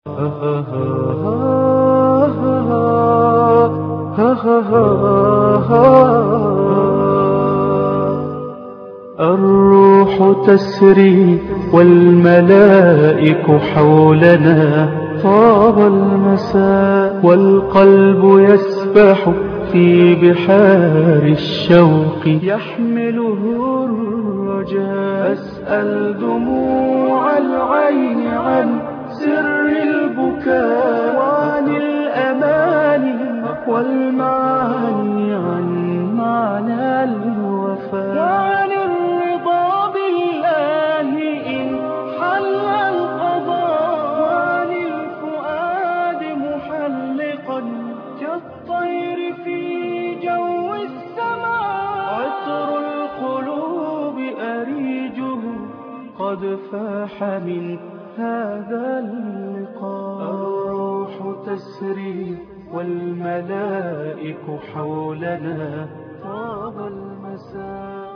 الروح تسري والملائك حولنا طاب المساء والقلب يسبح في بحار الشوق يحمله الرجاء أسأل دموع العين عن سر البكاء وعن الأماني والمعاني عن معنى الوفاء وعن الرضا بالله إن حل القضاء وعن الفؤاد محلقا كالطير في جو السماء عطر القلوب أريجه قد فاح من هذا اللقاء الروح تسري والملائك حولنا طاب المساء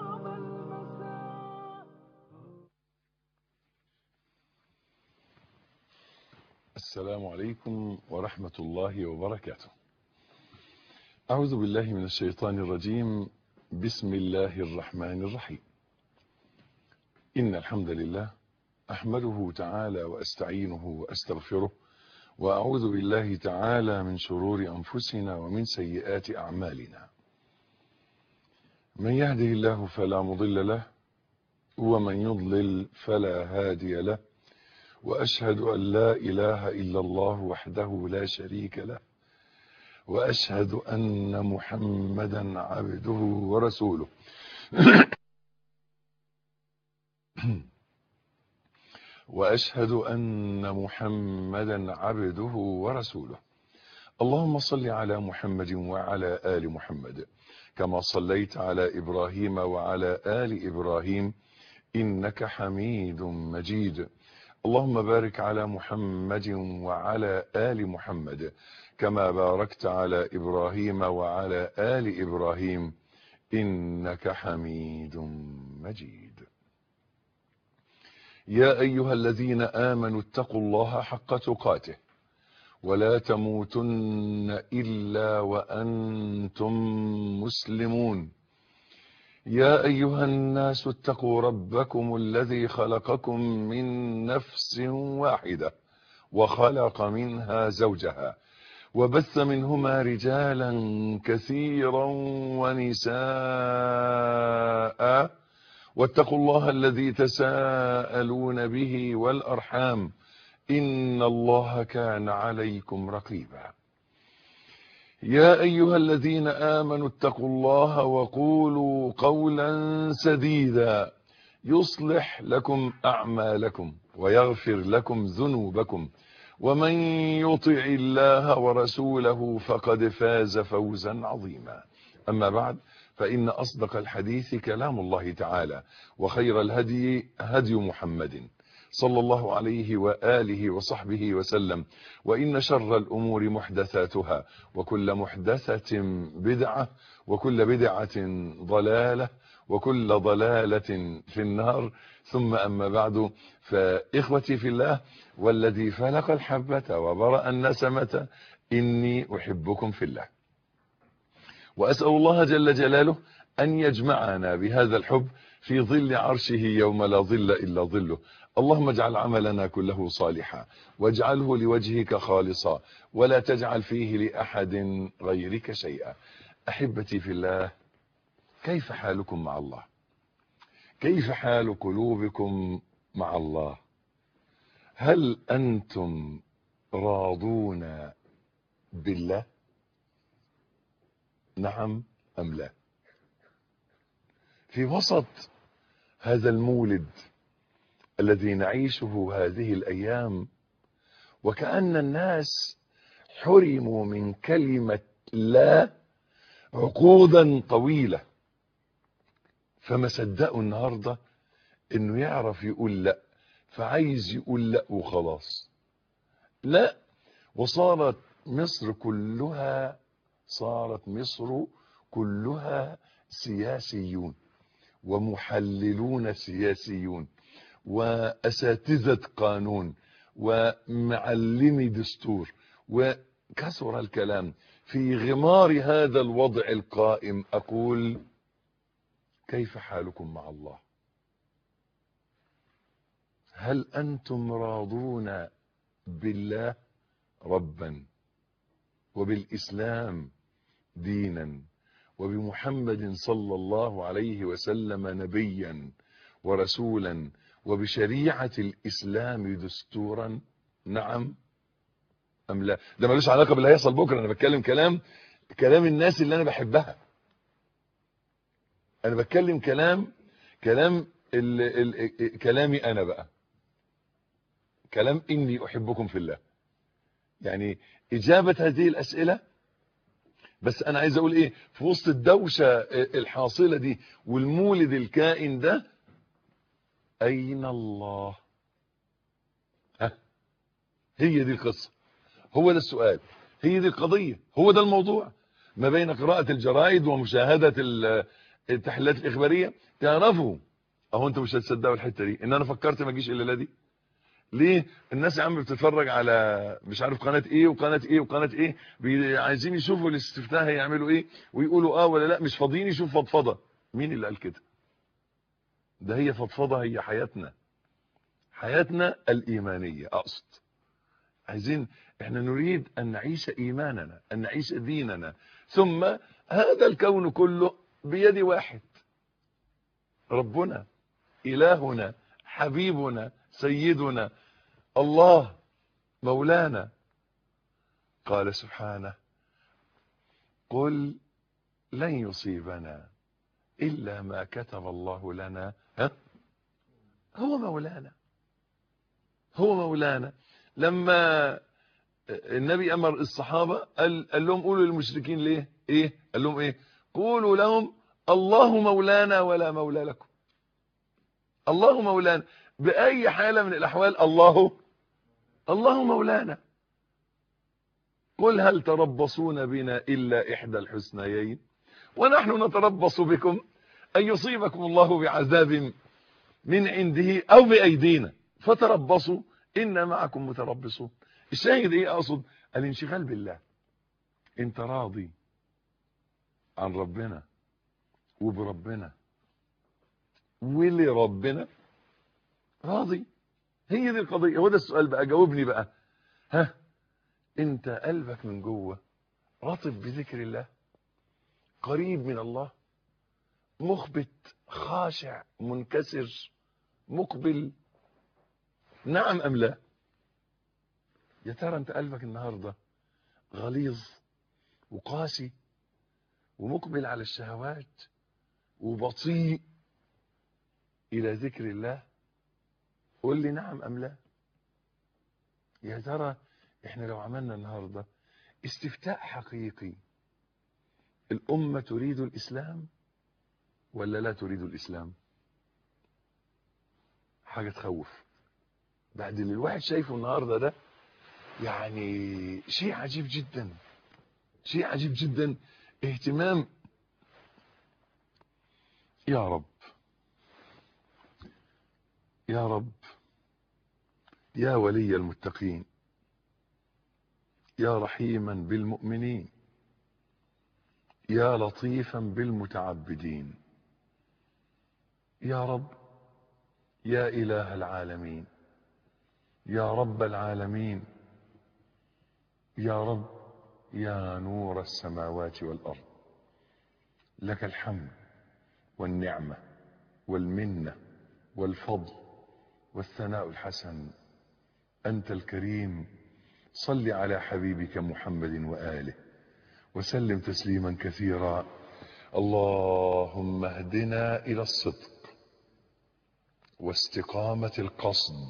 السلام عليكم ورحمة الله وبركاته أعوذ بالله من الشيطان الرجيم بسم الله الرحمن الرحيم إن الحمد لله أحمده تعالى وأستعينه وأستغفره وأعوذ بالله تعالى من شرور أنفسنا ومن سيئات أعمالنا من يهده الله فلا مضل له ومن يضلل فلا هادي له وأشهد أن لا إله إلا الله وحده لا شريك له وأشهد أن محمدا عبده ورسوله وأشهد أن محمدا عبده ورسوله اللهم صل على محمد وعلى آل محمد كما صليت على إبراهيم وعلى آل إبراهيم إنك حميد مجيد اللهم بارك على محمد وعلى آل محمد كما باركت على إبراهيم وعلى آل إبراهيم إنك حميد مجيد يا أيها الذين آمنوا اتقوا الله حق تقاته ولا تموتن إلا وأنتم مسلمون يا أيها الناس اتقوا ربكم الذي خلقكم من نفس واحدة وخلق منها زوجها وبث منهما رجالا كثيرا ونساء واتقوا الله الذي تساءلون به والأرحام إن الله كان عليكم رقيبا يا أيها الذين آمنوا اتقوا الله وقولوا قولا سديدا يصلح لكم أعمالكم ويغفر لكم ذنوبكم ومن يطع الله ورسوله فقد فاز فوزا عظيما أما بعد فإن أصدق الحديث كلام الله تعالى وخير الهدي هدي محمد صلى الله عليه وآله وصحبه وسلم وإن شر الأمور محدثاتها وكل محدثة بدعة وكل بدعة ضلالة وكل ضلالة في النار ثم أما بعد فإخوتي في الله والذي فلق الحبة وبرأ النسمة إني أحبكم في الله وأسأل الله جل جلاله أن يجمعنا بهذا الحب في ظل عرشه يوم لا ظل إلا ظله اللهم اجعل عملنا كله صالحا واجعله لوجهك خالصا ولا تجعل فيه لأحد غيرك شيئا أحبتي في الله كيف حالكم مع الله كيف حال قلوبكم مع الله هل أنتم راضون بالله نعم أم لا في وسط هذا المولد الذي نعيشه هذه الأيام وكأن الناس حرموا من كلمة لا عقودا طويلة فما صدقوا النهاردة انه يعرف يقول لا فعايز يقول لا وخلاص لا وصارت مصر كلها صارت مصر كلها سياسيون ومحللون سياسيون وأساتذة قانون ومعلمي دستور وكثر الكلام في غمار هذا الوضع القائم أقول كيف حالكم مع الله هل أنتم راضون بالله ربا وبالإسلام دينا وبمحمد صلى الله عليه وسلم نبيا ورسولا وبشريعة الإسلام دستورا نعم أم لا ده ملوش علاقة باللي هيحصل بكرة أنا بتكلم كلام كلام الناس اللي أنا بحبها أنا بتكلم كلام كلام ال ال كلامي أنا بقى كلام إني أحبكم في الله يعني إجابة هذه الأسئلة بس أنا عايز أقول إيه في وسط الدوشة الحاصلة دي والمولد الكائن ده أين الله ها هي دي القصة هو ده السؤال هي دي القضية هو ده الموضوع ما بين قراءة الجرائد ومشاهدة التحليلات الإخبارية تعرفوا أهو أنتوا مش هتصدقوا الحتة دي إن أنا فكرت ما أجيش إلا دي ليه الناس يا عم بتتفرج على مش عارف قناة ايه وقناة ايه وقناة ايه بي- عايزين يشوفوا الاستفتاء هيعملوا ايه ويقولوا اه ولا لا مش فاضيين يشوفوا فضفضة مين اللي قال كده ده هي فضفضة هي حياتنا حياتنا الإيمانية أقصد عايزين احنا نريد أن نعيش إيماننا أن نعيش ديننا ثم هذا الكون كله بيد واحد ربنا إلهنا حبيبنا سيدنا الله مولانا قال سبحانه قل لن يصيبنا إلا ما كتب الله لنا ها؟ هو مولانا هو مولانا لما النبي أمر الصحابة قال, قال لهم قولوا للمشركين ليه ايه قال لهم ايه قولوا لهم الله مولانا ولا مولى لكم الله مولانا بأي حالة من الأحوال الله الله مولانا قل هل تربصون بنا إلا إحدى الحسنيين ونحن نتربص بكم أن يصيبكم الله بعذاب من عنده أو بأيدينا فتربصوا إنا معكم متربصون الشاهد إيه أقصد الانشغال بالله انت راضي عن ربنا وبربنا ولربنا راضي هي دي القضية هو ده السؤال بقى جاوبني بقى ها انت قلبك من جوه رطب بذكر الله قريب من الله مخبت خاشع منكسر مقبل نعم ام لا يا ترى انت قلبك النهارده غليظ وقاسي ومقبل على الشهوات وبطيء الى ذكر الله قول لي نعم ام لا يا ترى احنا لو عملنا النهارده استفتاء حقيقي الامه تريد الاسلام ولا لا تريد الاسلام حاجه تخوف بعد اللي الواحد شايفه النهارده ده يعني شيء عجيب جدا شيء عجيب جدا اهتمام يا رب يا رب يا ولي المتقين يا رحيما بالمؤمنين يا لطيفا بالمتعبدين يا رب يا إله العالمين يا رب العالمين يا رب يا نور السماوات والأرض لك الحمد والنعمة والمنة والفضل والثناء الحسن أنت الكريم صل على حبيبك محمد وآله وسلم تسليما كثيرا اللهم اهدنا إلى الصدق واستقامة القصد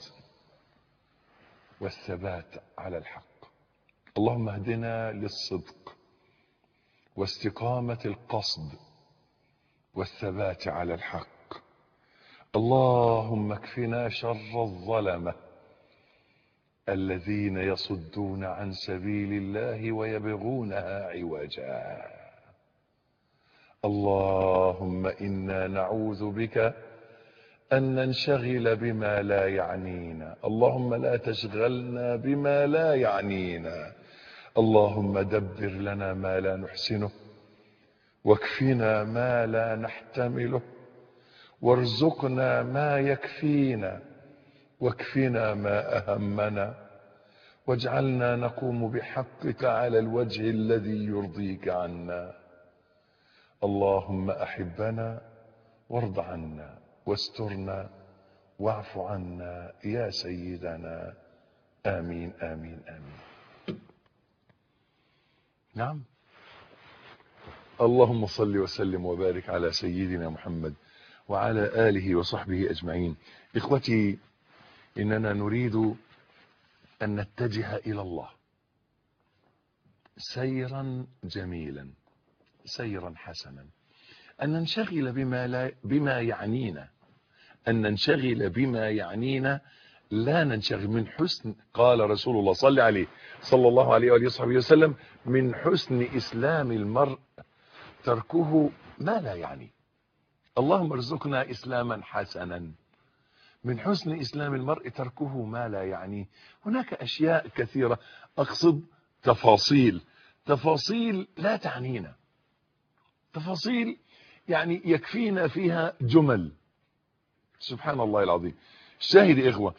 والثبات على الحق اللهم اهدنا للصدق واستقامة القصد والثبات على الحق اللهم اكفنا شر الظلمة الذين يصدون عن سبيل الله ويبغونها عوجا اللهم إنا نعوذ بك أن ننشغل بما لا يعنينا اللهم لا تشغلنا بما لا يعنينا اللهم دبر لنا ما لا نحسنه واكفنا ما لا نحتمله وارزقنا ما يكفينا واكفنا ما أهمنا واجعلنا نقوم بحقك على الوجه الذي يرضيك عنا اللهم أحبنا وارض عنا واسترنا واعف عنا يا سيدنا آمين آمين آمين نعم اللهم صل وسلم وبارك على سيدنا محمد وعلى آله وصحبه أجمعين إخوتي إننا نريد أن نتجه إلى الله سيرا جميلا سيرا حسنا أن ننشغل بما, لا بما يعنينا أن ننشغل بما يعنينا لا ننشغل من حسن قال رسول الله صلى عليه صلى الله عليه وآله وصحبه وسلم من حسن إسلام المرء تركه ما لا يعني اللهم ارزقنا إسلاما حسنا من حسن إسلام المرء تركه ما لا يعني هناك أشياء كثيرة أقصد تفاصيل تفاصيل لا تعنينا تفاصيل يعني يكفينا فيها جمل سبحان الله العظيم شاهد إخوة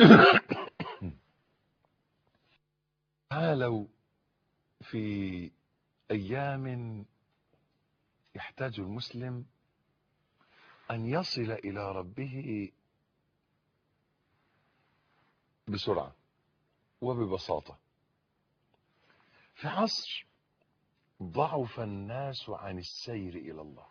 تعالوا في أيام يحتاج المسلم أن يصل إلى ربه بسرعة وببساطة في عصر ضعف الناس عن السير إلى الله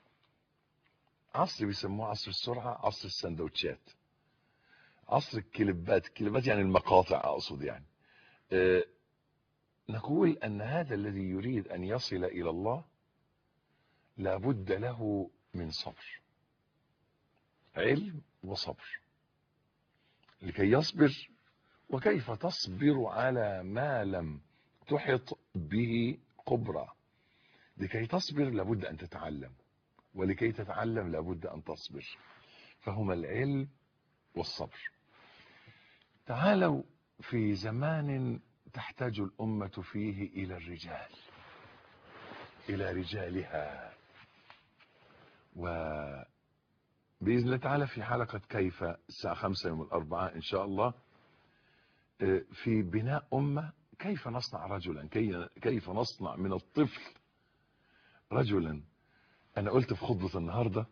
عصر بيسموه عصر السرعة عصر السندوتشات عصر الكليبات الكليبات يعني المقاطع أقصد يعني أه نقول أن هذا الذي يريد أن يصل إلى الله لابد له من صبر علم وصبر لكي يصبر وكيف تصبر على ما لم تحط به قبرة لكي تصبر لابد أن تتعلم ولكي تتعلم لابد أن تصبر فهما العلم والصبر تعالوا في زمان تحتاج الأمة فيه إلى الرجال إلى رجالها وبإذن الله تعالى في حلقة كيف الساعة خمسة يوم الأربعاء إن شاء الله في بناء أمة كيف نصنع رجلا كيف نصنع من الطفل رجلا أنا قلت في خطبة النهاردة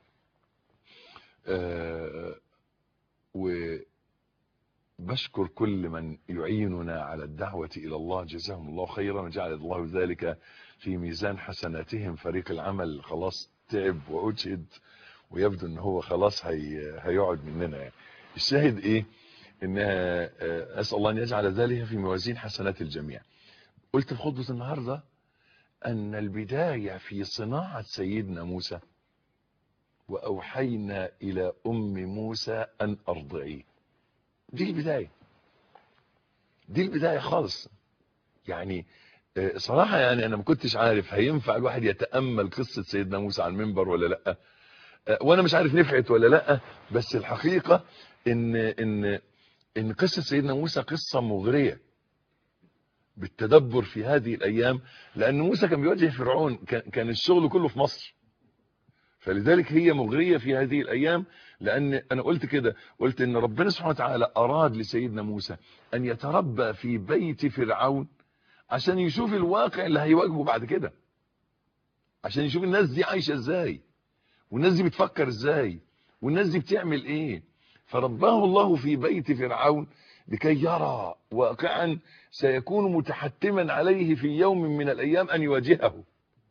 وبشكر كل من يعيننا على الدعوة إلى الله جزاهم الله خيرا وجعل الله ذلك في ميزان حسناتهم فريق العمل خلاص تعب وأجهد ويبدو ان هو خلاص هي هيقعد مننا يعني الشاهد ايه ان اسال الله ان يجعل ذلك في موازين حسنات الجميع قلت في خطبه النهارده ان البدايه في صناعه سيدنا موسى واوحينا الى ام موسى ان ارضعيه دي البدايه دي البدايه خالص يعني صراحه يعني انا ما كنتش عارف هينفع الواحد يتامل قصه سيدنا موسى على المنبر ولا لا وانا مش عارف نفعت ولا لا بس الحقيقة ان ان ان قصة سيدنا موسى قصة مغرية بالتدبر في هذه الايام لان موسى كان بيواجه فرعون كان الشغل كله في مصر فلذلك هي مغرية في هذه الايام لان انا قلت كده قلت ان ربنا سبحانه وتعالى اراد لسيدنا موسى ان يتربى في بيت فرعون عشان يشوف الواقع اللي هيواجهه بعد كده عشان يشوف الناس دي عايشة ازاي والناس دي بتفكر ازاي والناس دي بتعمل ايه فرباه الله في بيت فرعون لكي يرى واقعا سيكون متحتما عليه في يوم من الايام ان يواجهه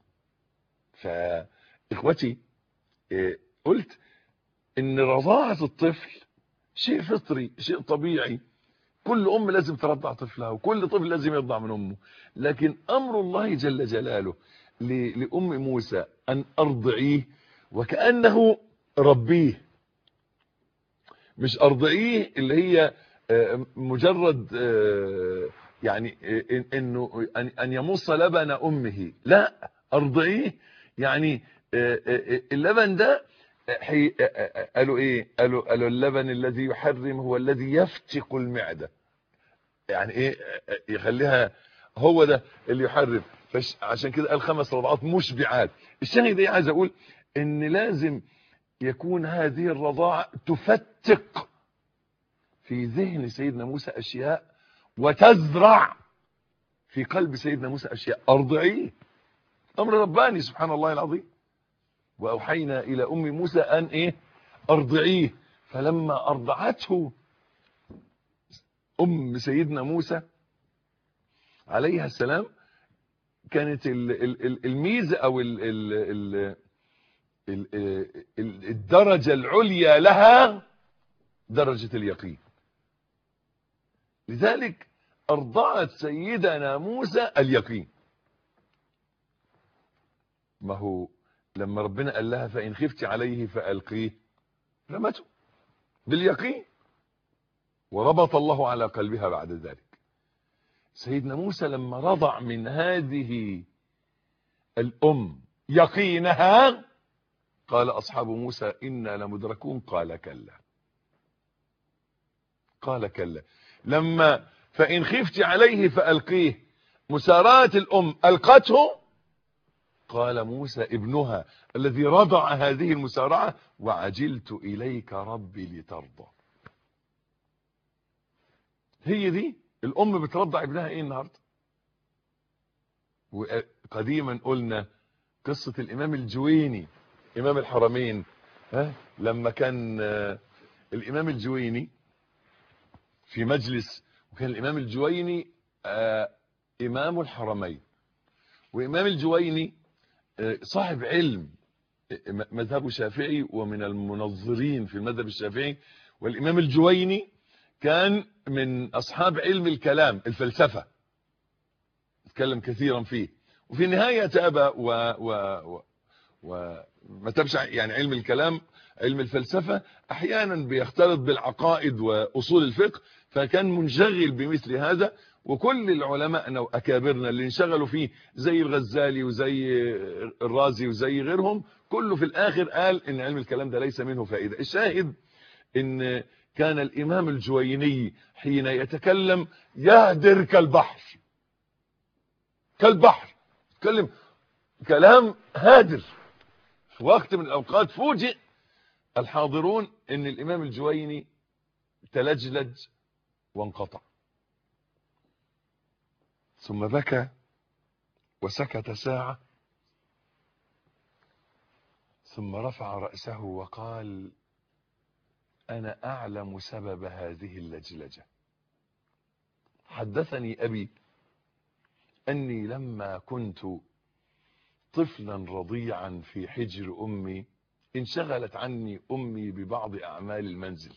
فاخوتي قلت ان رضاعة الطفل شيء فطري شيء طبيعي كل ام لازم ترضع طفلها وكل طفل لازم يرضع من امه لكن امر الله جل جلاله لام موسى ان ارضعيه وكأنه ربيه مش ارضعيه اللي هي مجرد يعني انه ان يمص لبن امه لا ارضعيه يعني اللبن ده حي... قالوا ايه قالوا قالوا اللبن الذي يحرم هو الذي يفتق المعده يعني ايه يخليها هو ده اللي يحرم فش عشان كده قال خمس رضعات مشبعات الشاهد ايه عايز اقول ان لازم يكون هذه الرضاعه تفتق في ذهن سيدنا موسى اشياء وتزرع في قلب سيدنا موسى اشياء ارضعيه امر رباني سبحان الله العظيم واوحينا الى ام موسى ان ايه ارضعيه فلما ارضعته ام سيدنا موسى عليها السلام كانت الميزه او ال ال ال الدرجه العليا لها درجه اليقين لذلك ارضعت سيدنا موسى اليقين ما هو لما ربنا قال لها فإن خفت عليه فألقيه رمته باليقين وربط الله على قلبها بعد ذلك سيدنا موسى لما رضع من هذه الأم يقينها قال أصحاب موسى إنا لمدركون قال كلا قال كلا لما فإن خفت عليه فألقيه مساراة الأم ألقته قال موسى ابنها الذي رضع هذه المسارعة وعجلت إليك ربي لترضى هي دي الأم بترضع ابنها إيه النهاردة وقديما قلنا قصة الإمام الجويني إمام الحرمين ها لما كان الإمام الجويني في مجلس وكان الإمام الجويني إمام الحرمين وإمام الجويني صاحب علم مذهبه شافعي ومن المنظرين في المذهب الشافعي والإمام الجويني كان من أصحاب علم الكلام الفلسفة تكلم كثيرا فيه وفي النهاية تاب و, و, و وما تبش يعني علم الكلام علم الفلسفة احيانا بيختلط بالعقائد واصول الفقه فكان منشغل بمثل هذا وكل العلماء واكابرنا اللي انشغلوا فيه زي الغزالي وزي الرازي وزي غيرهم كله في الاخر قال ان علم الكلام ده ليس منه فائدة الشاهد ان كان الامام الجويني حين يتكلم يهدر كالبحر كالبحر يتكلم كلام هادر في وقت من الاوقات فوجئ الحاضرون ان الامام الجويني تلجلج وانقطع ثم بكى وسكت ساعة ثم رفع رأسه وقال أنا أعلم سبب هذه اللجلجة حدثني أبي أني لما كنت طفلا رضيعا في حجر أمي انشغلت عني أمي ببعض أعمال المنزل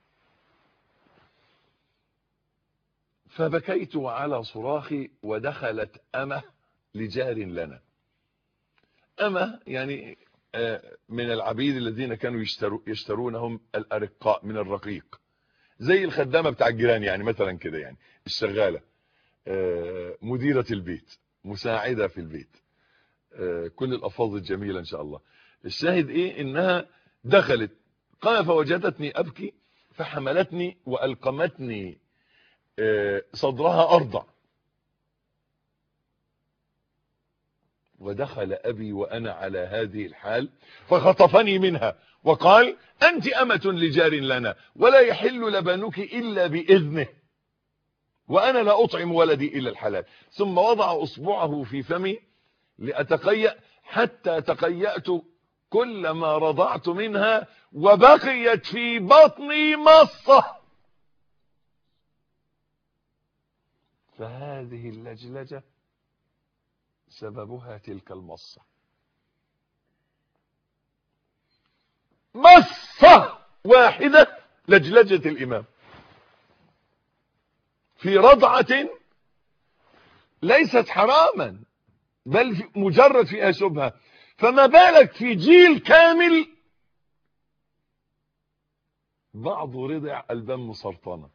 فبكيت على صراخي ودخلت أمه لجار لنا أمه يعني من العبيد الذين كانوا يشترو يشترونهم الأرقاء من الرقيق زي الخدامة بتاع الجيران يعني مثلا كده يعني الشغالة مديرة البيت مساعدة في البيت كل الألفاظ الجميلة إن شاء الله الشاهد إيه إنها دخلت قال فوجدتني أبكي فحملتني وألقمتني صدرها أرضع ودخل أبي وأنا على هذه الحال فخطفني منها وقال أنت أمة لجار لنا ولا يحل لبنك إلا بإذنه وأنا لا أطعم ولدي إلا الحلال ثم وضع أصبعه في فمي لأتقيأ حتى تقيأت كلما رضعت منها وبقيت في بطني مصة فهذه اللجلجة سببها تلك المصة مصة واحدة لجلجة الإمام في رضعة ليست حراما بل مجرد فيها شبهة فما بالك في جيل كامل بعض رضع البان مسرطنة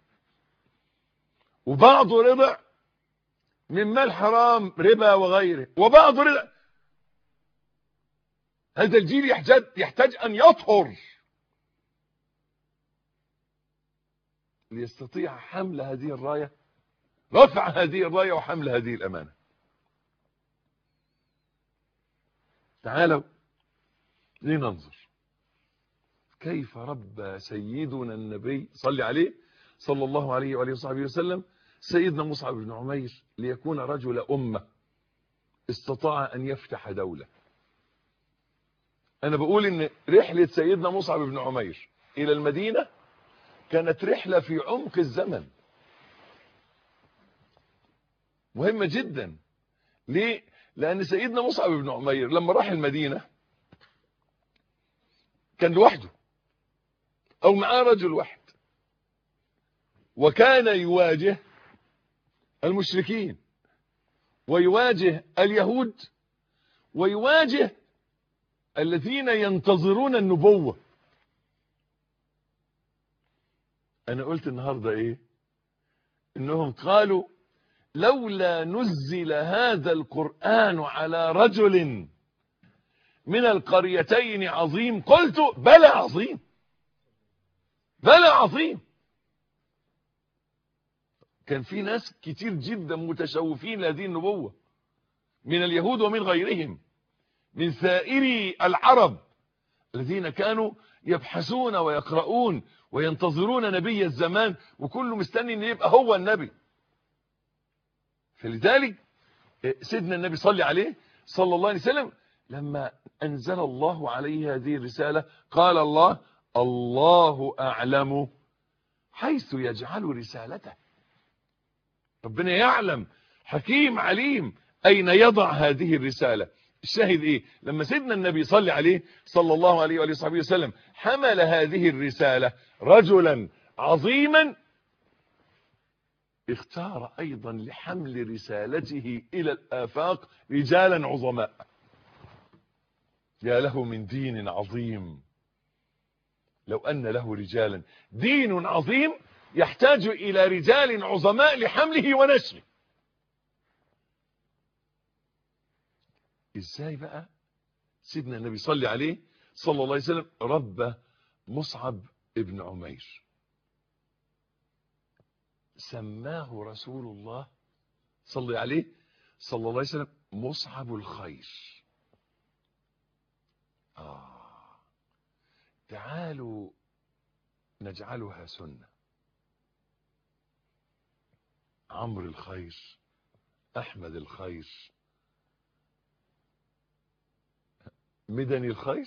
وبعض رضع من مال حرام ربا وغيره وبعض رضع هذا الجيل يحتاج, يحتاج أن يطهر ليستطيع حمل هذه الراية رفع هذه الراية وحمل هذه الأمانة تعالوا لننظر كيف ربى سيدنا النبي صلى عليه صلى الله عليه وآله وصحبه وسلم سيدنا مصعب بن عمير ليكون رجل أمة استطاع أن يفتح دولة أنا بقول إن رحلة سيدنا مصعب بن عمير إلى المدينة كانت رحلة في عمق الزمن مهمة جدا ليه؟ لأن سيدنا مصعب بن عمير لما راح المدينة كان لوحده أو معاه رجل واحد وكان يواجه المشركين ويواجه اليهود ويواجه الذين ينتظرون النبوة أنا قلت النهاردة إيه إنهم قالوا لولا نزل هذا القرآن على رجل من القريتين عظيم قلت بلى عظيم بلى عظيم كان في ناس كتير جدا متشوفين لهذه النبوة من اليهود ومن غيرهم من سائر العرب الذين كانوا يبحثون ويقرؤون وينتظرون نبي الزمان وكل مستني ان يبقى هو النبي فلذلك سيدنا النبي صلى عليه صلى الله عليه وسلم لما أنزل الله عليه هذه الرسالة قال الله الله أعلم حيث يجعل رسالته ربنا يعلم حكيم عليم أين يضع هذه الرسالة الشاهد إيه لما سيدنا النبي صلى عليه صلى الله عليه وآله وصحبه وسلم حمل هذه الرسالة رجلا عظيما اختار أيضا لحمل رسالته إلى الآفاق رجالا عظماء يا له من دين عظيم لو أن له رجالا دين عظيم يحتاج إلى رجال عظماء لحمله ونشره إزاي بقى سيدنا النبي صلى عليه صلى الله عليه وسلم رب مصعب ابن عمير سماه رسول الله صلى عليه صلى الله عليه وسلم مصعب الخير آه تعالوا نجعلها سنة عمرو الخير أحمد الخير مدني الخير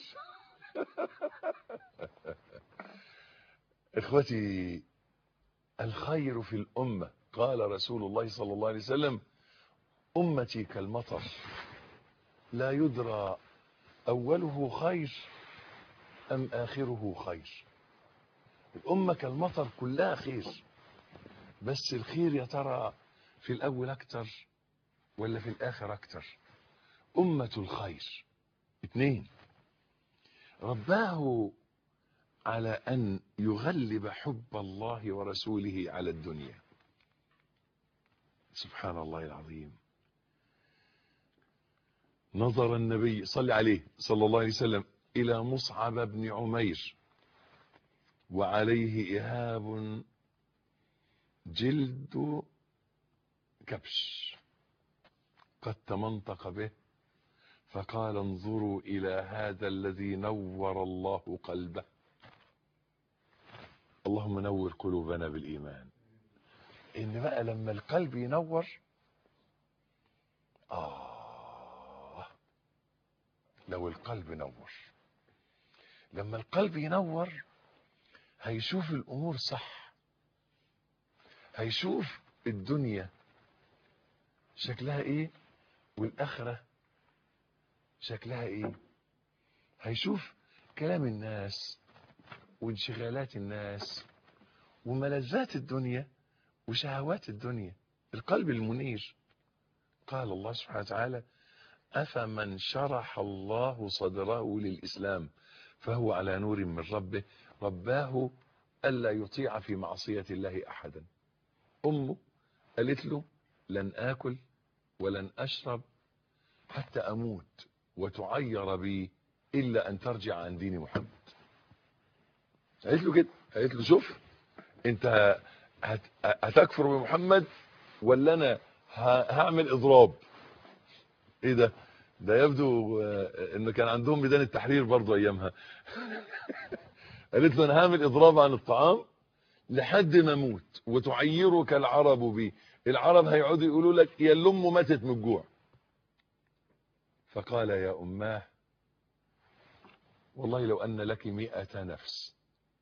إخوتي الخير في الأمة قال رسول الله صلى الله عليه وسلم أمتي كالمطر لا يدرى أوله خير أم آخره خير الأمة كالمطر كلها خير بس الخير يا ترى في الأول أكتر ولا في الآخر أكتر أمة الخير اثنين رباه على أن يغلب حب الله ورسوله على الدنيا سبحان الله العظيم نظر النبي صلى عليه صلى الله عليه وسلم إلى مصعب بن عمير وعليه إهاب جلد كبش قد تمنطق به فقال انظروا إلى هذا الذي نور الله قلبه اللهم نور قلوبنا بالإيمان إن بقى لما القلب ينور آه لو القلب نور لما القلب ينور هيشوف الأمور صح هيشوف الدنيا شكلها ايه والآخرة شكلها ايه هيشوف كلام الناس وانشغالات الناس وملذات الدنيا وشهوات الدنيا القلب المنير قال الله سبحانه وتعالى أفمن شرح الله صدره للإسلام فهو على نور من ربه رباه ألا يطيع في معصية الله أحدا أمه قالت له لن آكل ولن أشرب حتى أموت وتعير بي الا ان ترجع عن دين محمد قالت له كده قالت له شوف انت هت... هتكفر بمحمد ولا انا ه... هعمل اضراب ايه ده ده يبدو آه، ان كان عندهم ميدان التحرير برضه ايامها قالت له انا هعمل اضراب عن الطعام لحد ما اموت وتعيرك العرب بي العرب هيقعدوا يقولوا لك يا اللي امه ماتت من الجوع فقال يا اماه والله لو ان لك مئة نفس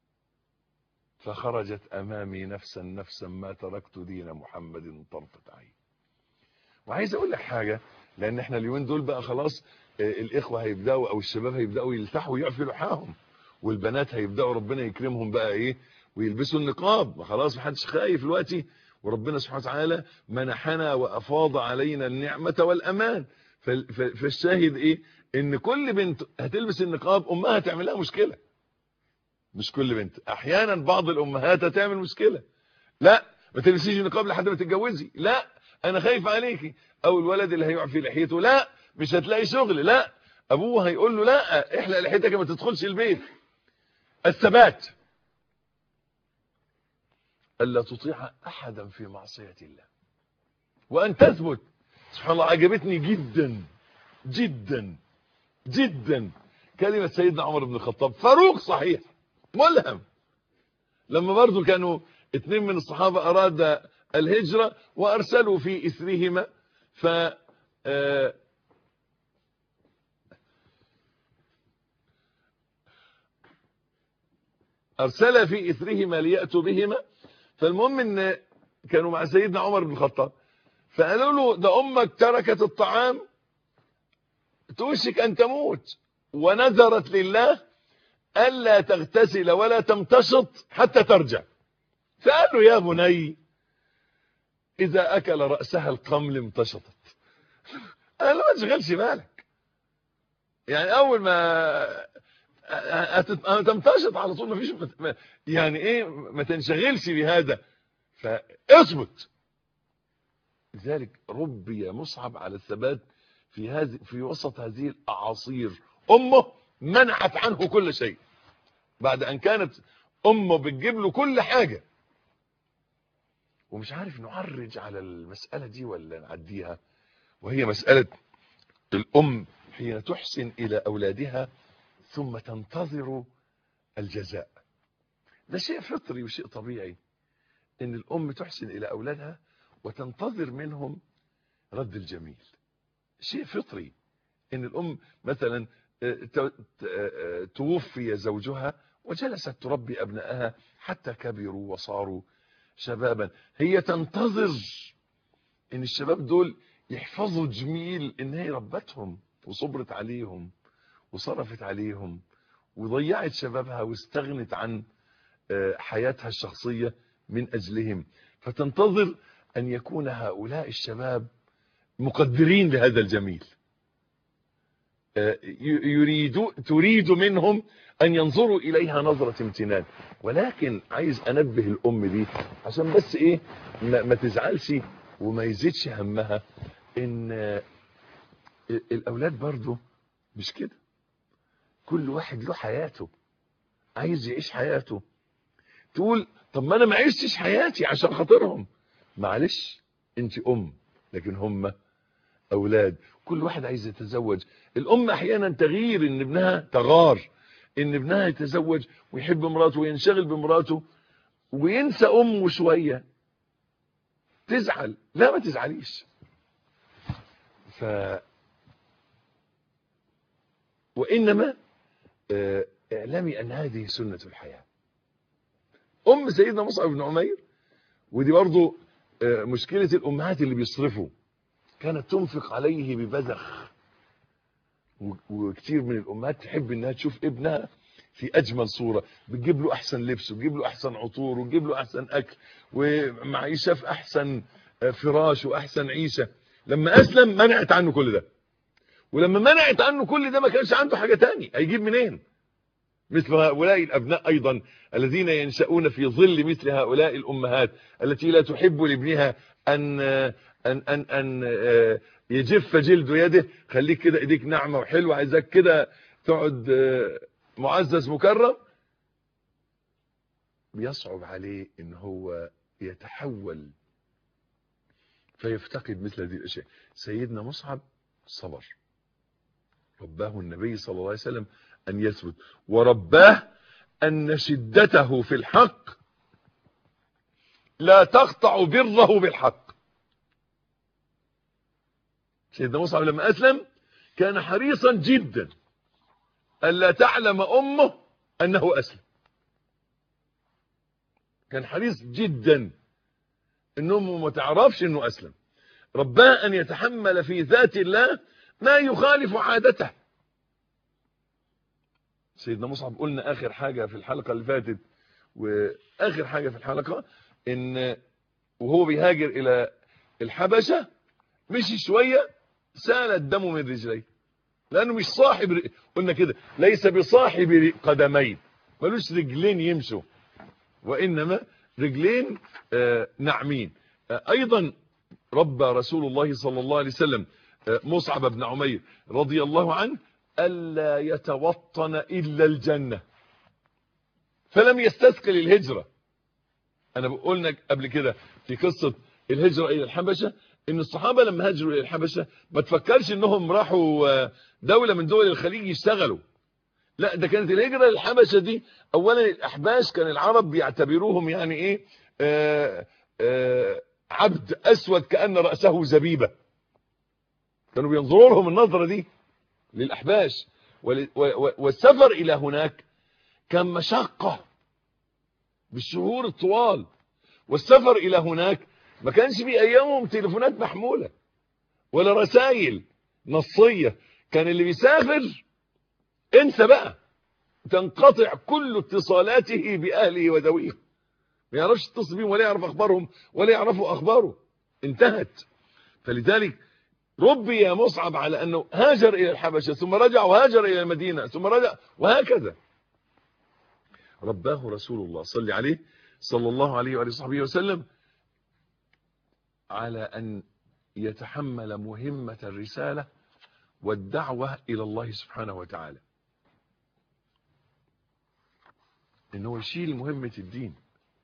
فخرجت امامي نفسا نفسا ما تركت دين محمد طرفة عين وعايز اقول لك حاجة لان احنا اليومين دول بقى خلاص آه، الاخوة هيبدأوا او الشباب هيبدأوا يلتحوا ويعفوا لحاهم والبنات هيبدأوا ربنا يكرمهم بقى ايه ويلبسوا النقاب ما خلاص محدش خايف دلوقتي وربنا سبحانه وتعالى منحنا وافاض علينا النعمة والامان فال- ف- فالشاهد ايه ان كل بنت هتلبس النقاب امها تعملها مشكلة مش كل بنت احيانا بعض الامهات هتعمل مشكلة لا ما تلبسيش النقاب لحد ما تتجوزي لا انا خايف عليكي او الولد اللي هيعفي لحيته لا مش هتلاقي شغل لا ابوه هيقول له لا احلق لحيتك ما تدخلش البيت الثبات الا تطيع احدا في معصية الله وان تثبت سبحان الله عجبتني جدا جدا جدا كلمة سيدنا عمر بن الخطاب فاروق صحيح ملهم لما برضو كانوا اتنين من الصحابة اراد الهجرة وارسلوا في اثرهما ف آه، ارسل في اثرهما ليأتوا بهما فالمهم ان كانوا مع سيدنا عمر بن الخطاب فقالوا له ده امك تركت الطعام توشك ان تموت ونذرت لله الا تغتسل ولا تمتشط حتى ترجع فقال له يا بني اذا اكل رأسها القمل امتشطت قال له ما تشغلش بالك يعني اول ما هتت- هتمتشط على طول ما فيش ما- يعني ايه ما تنشغلش بهذا فاثبت لذلك ربي مصعب على الثبات في هذه في وسط هذه الاعاصير امه منعت عنه كل شيء بعد ان كانت امه بتجيب له كل حاجه ومش عارف نعرج على المساله دي ولا نعديها وهي مساله الام حين تحسن الى اولادها ثم تنتظر الجزاء ده شيء فطري وشيء طبيعي ان الام تحسن الى اولادها وتنتظر منهم رد الجميل شيء فطري ان الام مثلا آه، ت- ت- آه، توفي زوجها وجلست تربي ابنائها حتى كبروا وصاروا شبابا هي تنتظر ان الشباب دول يحفظوا جميل ان هي ربتهم وصبرت عليهم وصرفت عليهم وضيعت شبابها واستغنت عن آه، حياتها الشخصية من أجلهم فتنتظر أن يكون هؤلاء الشباب مقدرين لهذا الجميل آه، ي- يريد تريد منهم أن ينظروا إليها نظرة امتنان ولكن عايز أنبه الأم دي عشان بس إيه ما, ما تزعلش وما يزيدش همها إن آه، الأولاد برضو مش كده كل واحد له حياته عايز يعيش حياته تقول طب ما انا ما عشتش حياتي عشان خاطرهم معلش انت ام لكن هم اولاد كل واحد عايز يتزوج الام احيانا تغير ان ابنها تغار ان ابنها يتزوج ويحب مراته وينشغل بمراته وينسى امه شويه تزعل لا ما تزعليش ف وانما آه، اعلمي ان هذه سنة الحياة ام سيدنا مصعب بن عمير ودي برضو آه، مشكلة الامهات اللي بيصرفوا كانت تنفق عليه ببذخ و- وكتير من الامهات تحب انها تشوف ابنها في اجمل صورة بتجيب له احسن لبس وتجيب له احسن عطور وتجيب له احسن اكل ومعيشة في احسن آه، فراش واحسن عيشة لما اسلم منعت عنه كل ده ولما منعت عنه كل ده ما كانش عنده حاجة تاني هيجيب منين مثل هؤلاء الأبناء أيضا الذين ينشأون في ظل مثل هؤلاء الأمهات التي لا تحب لابنها أن أن أن أن آه، يجف جلد يده خليك كده ايديك ناعمة وحلوة عايزك كده تقعد آه، معزز مكرم بيصعب عليه ان هو يتحول فيفتقد مثل هذه الاشياء سيدنا مصعب صبر رباه النبي صلى الله عليه وسلم ان يثبت ورباه ان شدته في الحق لا تقطع بره بالحق سيدنا مصعب لما اسلم كان حريصا جدا الا تعلم امه انه اسلم كان حريص جدا ان امه ما تعرفش انه اسلم رباه ان يتحمل في ذات الله ما يخالف عادته سيدنا مصعب قلنا اخر حاجة في الحلقة اللي فاتت واخر حاجة في الحلقة ان وهو بيهاجر الى الحبشة مشي شوية سال الدم من رجليه لانه مش صاحب ر- قلنا كده ليس بصاحب قدمين ملوش رجلين يمشوا وانما رجلين آه، ناعمين آه، ايضا ربى رسول الله صلى الله عليه وسلم آه، مصعب بن عمير رضي الله عنه الا يتوطن الا الجنه فلم يستثقل الهجره انا قلنا قبل كده في قصه الهجره الى الحبشه ان الصحابه لما هاجروا الى الحبشه ما تفكرش انهم راحوا آه، دوله من دول الخليج يشتغلوا لا ده كانت الهجرة للحبشة دي اولا الاحباش كان العرب بيعتبروهم يعني ايه آآ آآ عبد اسود كأن رأسه زبيبة كانوا بينظروا لهم النظرة دي للاحباش ول- و- و- والسفر الى هناك كان مشقة بالشهور الطوال والسفر الى هناك ما كانش بايامهم تليفونات محمولة ولا رسائل نصية كان اللي بيسافر انسى بقى تنقطع كل اتصالاته باهله وذويه ما يعرفش يتصل بيهم ولا يعرف اخبارهم ولا يعرفوا اخباره انتهت فلذلك ربي يا مصعب على انه هاجر الى الحبشه ثم رجع وهاجر الى المدينه ثم رجع وهكذا رباه رسول الله صلى عليه صلى الله عليه وآله وصحبه وسلم على ان يتحمل مهمه الرساله والدعوه الى الله سبحانه وتعالى ان هو يشيل مهمة الدين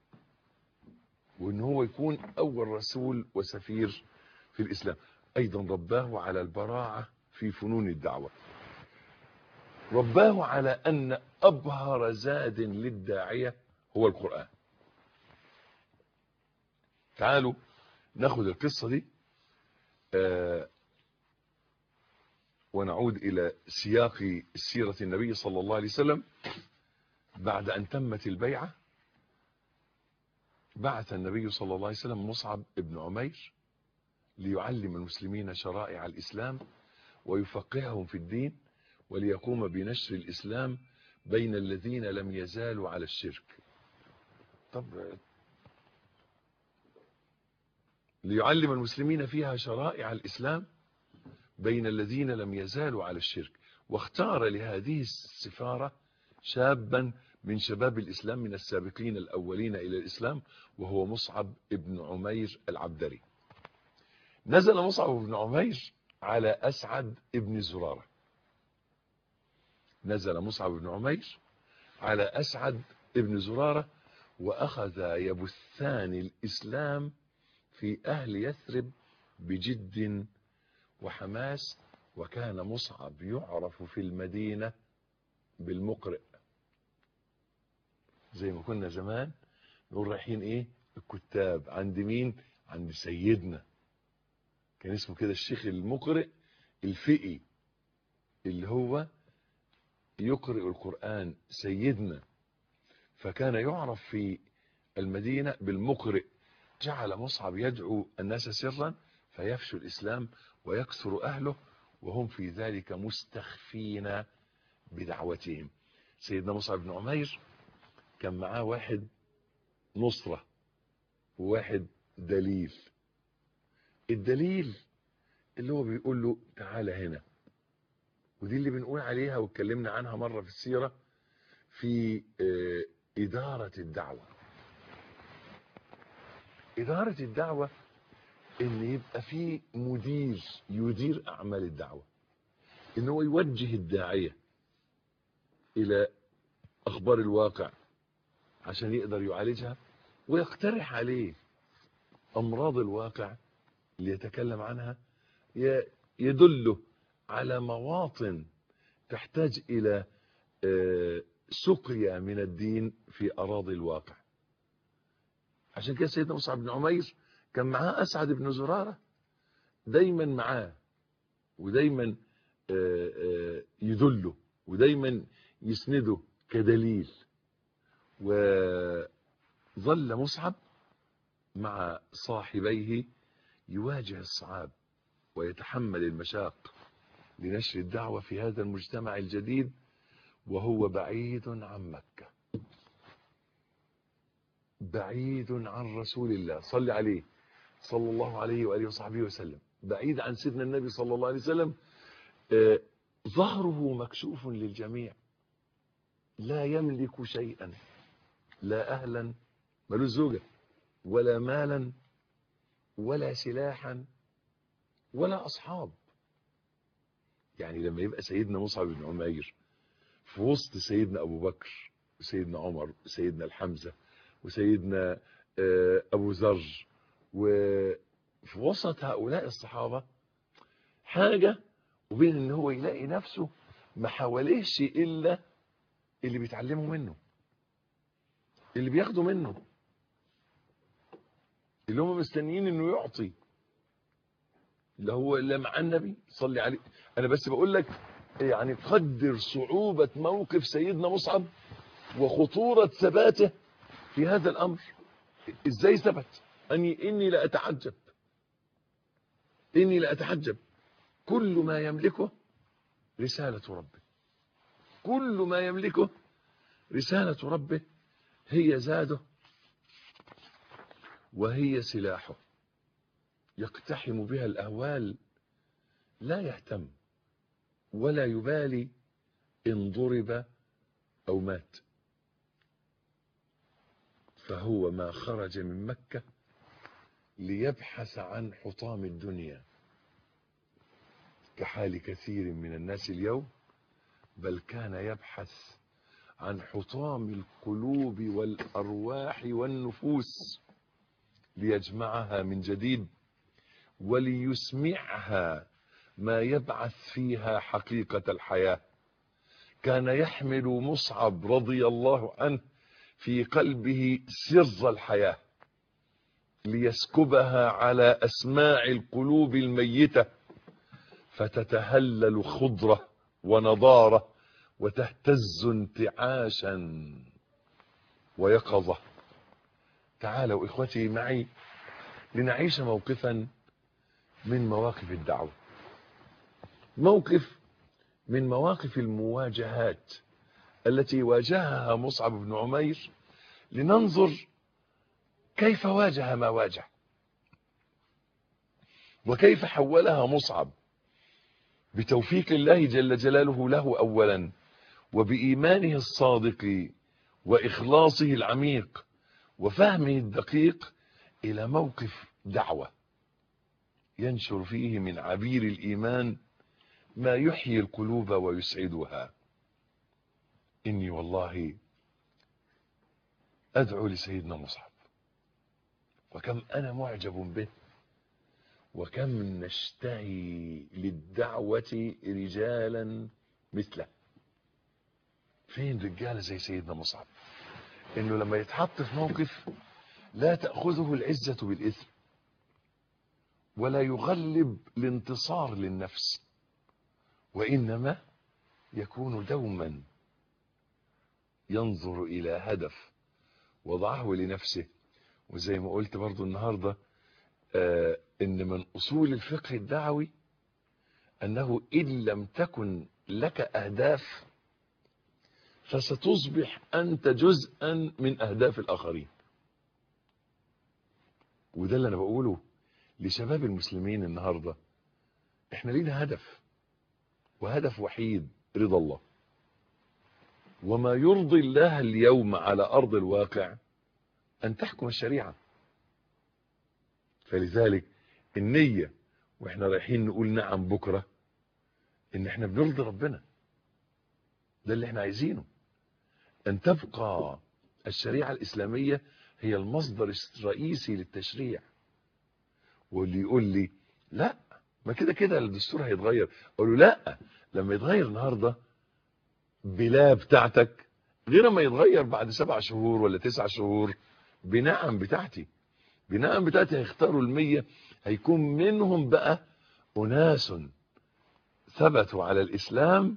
وان هو يكون اول رسول وسفير في الاسلام ايضا رباه على البراعة في فنون الدعوة رباه على ان ابهر زاد للداعية هو القرآن تعالوا ناخد القصة دي آه ونعود الى سياق سيرة النبي صلى الله عليه وسلم بعد أن تمت البيعة بعث النبي صلى الله عليه وسلم مصعب ابن عمير ليعلم المسلمين شرائع الإسلام ويفقههم في الدين وليقوم بنشر الإسلام بين الذين لم يزالوا على الشرك طب ليعلم المسلمين فيها شرائع الإسلام بين الذين لم يزالوا على الشرك واختار لهذه السفارة شابا من شباب الإسلام من السابقين الأولين إلى الإسلام وهو مصعب ابن عمير العبدري نزل مصعب بن عمير على أسعد ابن زرارة نزل مصعب بن عمير على أسعد ابن زرارة وأخذ يبثان الإسلام في أهل يثرب بجد وحماس وكان مصعب يعرف في المدينة بالمقرئ زي ما كنا زمان نقول رايحين ايه الكتاب عند مين عند سيدنا كان اسمه كده الشيخ المقرئ الفقي اللي هو يقرئ القرآن سيدنا فكان يعرف في المدينة بالمقرئ جعل مصعب يدعو الناس سرا فيفشو الإسلام ويكثر أهله وهم في ذلك مستخفين بدعوتهم سيدنا مصعب بن عمير كان معاه واحد نصرة وواحد دليل الدليل اللي هو بيقول له تعالى هنا ودي اللي بنقول عليها واتكلمنا عنها مرة في السيرة في آه، إدارة الدعوة إدارة الدعوة إن يبقى في مدير يدير أعمال الدعوة إن هو يوجه الداعية إلى أخبار الواقع عشان يقدر يعالجها ويقترح عليه أمراض الواقع اللي يتكلم عنها يدله على مواطن تحتاج إلى سقيا من الدين في أراضي الواقع عشان كده سيدنا مصعب بن عمير كان معاه أسعد بن زرارة دايما معاه ودايما يدله ودايما يسنده كدليل وظل مصعب مع صاحبيه يواجه الصعاب ويتحمل المشاق لنشر الدعوة في هذا المجتمع الجديد وهو بعيد عن مكة بعيد عن رسول الله صلى عليه صلى الله عليه وآله وصحبه وسلم بعيد عن سيدنا النبي صلى الله عليه وسلم آه ظهره مكشوف للجميع لا يملك شيئا لا أهلا ملوش زوجة ولا مالا ولا سلاحا ولا أصحاب يعني لما يبقى سيدنا مصعب بن عمير في وسط سيدنا أبو بكر وسيدنا عمر وسيدنا الحمزة وسيدنا أبو ذر وفي وسط هؤلاء الصحابة حاجة وبين ان هو يلاقي نفسه ما حواليهش الا اللي بيتعلموا منه اللي بياخدوا منه اللي هم مستنيين انه يعطي اللي هو اللي مع النبي صلي عليه انا بس بقول لك يعني قدر صعوبة موقف سيدنا مصعب وخطورة ثباته في هذا الامر ازاي ثبت اني اني لا اتعجب اني لا اتعجب كل ما يملكه رسالة ربه كل ما يملكه رسالة ربه هي زاده وهي سلاحه يقتحم بها الأهوال لا يهتم ولا يبالي إن ضرب أو مات فهو ما خرج من مكة ليبحث عن حطام الدنيا كحال كثير من الناس اليوم بل كان يبحث عن حطام القلوب والأرواح والنفوس ليجمعها من جديد وليسمعها ما يبعث فيها حقيقة الحياة كان يحمل مصعب رضي الله عنه في قلبه سر الحياة ليسكبها على أسماع القلوب الميتة فتتهلل خضرة ونضارة وتهتز انتعاشا ويقظة تعالوا إخوتي معي لنعيش موقفا من مواقف الدعوة موقف من مواقف المواجهات التي واجهها مصعب بن عمير لننظر كيف واجه ما واجه وكيف حولها مصعب بتوفيق الله جل جلاله له أولا وبإيمانه الصادق وإخلاصه العميق وفهمه الدقيق إلى موقف دعوة ينشر فيه من عبير الإيمان ما يحيي القلوب ويسعدها إني والله أدعو لسيدنا مصعب وكم أنا معجب به وكم نشتهي للدعوة رجالا مثله فين رجال زي سيدنا مصعب انه لما يتحط في موقف لا تأخذه العزة بالإثم ولا يغلب الانتصار للنفس وإنما يكون دوما ينظر إلى هدف وضعه لنفسه وزي ما قلت برضو النهاردة آه ان من اصول الفقه الدعوي انه ان لم تكن لك اهداف فستصبح انت جزءا من اهداف الاخرين وده اللي انا بقوله لشباب المسلمين النهاردة احنا لينا هدف وهدف وحيد رضا الله وما يرضي الله اليوم على ارض الواقع ان تحكم الشريعه فلذلك النية واحنا رايحين نقول نعم بكرة ان احنا بنرضي ربنا ده اللي احنا عايزينه ان تبقى الشريعة الاسلامية هي المصدر الرئيسي للتشريع واللي يقول لي لا ما كده كده الدستور هيتغير اقول له لا لما يتغير النهارده بلا بتاعتك غير ما يتغير بعد سبع شهور ولا تسع شهور بنعم بتاعتي بنعم بتاعتي هيختاروا المية هيكون منهم بقى أناس ثبتوا على الإسلام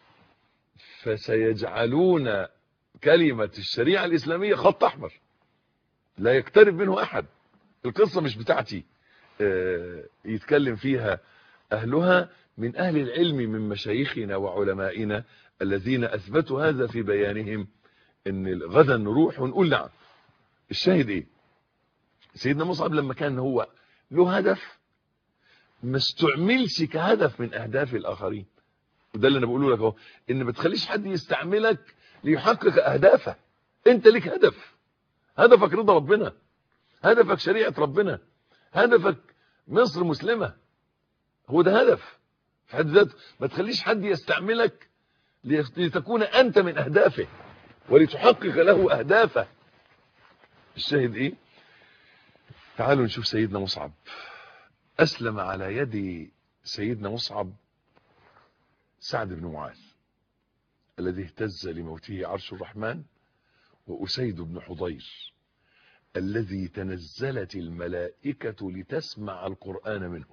فسيجعلون كلمة الشريعة الإسلامية خط أحمر لا يقترب منه أحد القصة مش بتاعتي آه، يتكلم فيها أهلها من أهل العلم من مشايخنا وعلمائنا الذين أثبتوا هذا في بيانهم ان غدا نروح ونقول نعم الشاهد ايه سيدنا مصعب لما كان هو له هدف ما استعملش كهدف من اهداف الاخرين وده اللي انا بقوله لك اهو ان ما تخليش حد يستعملك ليحقق اهدافه انت ليك هدف هدفك رضا ربنا هدفك شريعه ربنا هدفك مصر مسلمه هو ده هدف في حد ذاته ما تخليش حد يستعملك لتكون انت من اهدافه ولتحقق له اهدافه الشاهد ايه تعالوا نشوف سيدنا مصعب اسلم على يد سيدنا مصعب سعد بن معاذ الذي اهتز لموته عرش الرحمن وأسيد بن حضير الذي تنزلت الملائكة لتسمع القرآن منه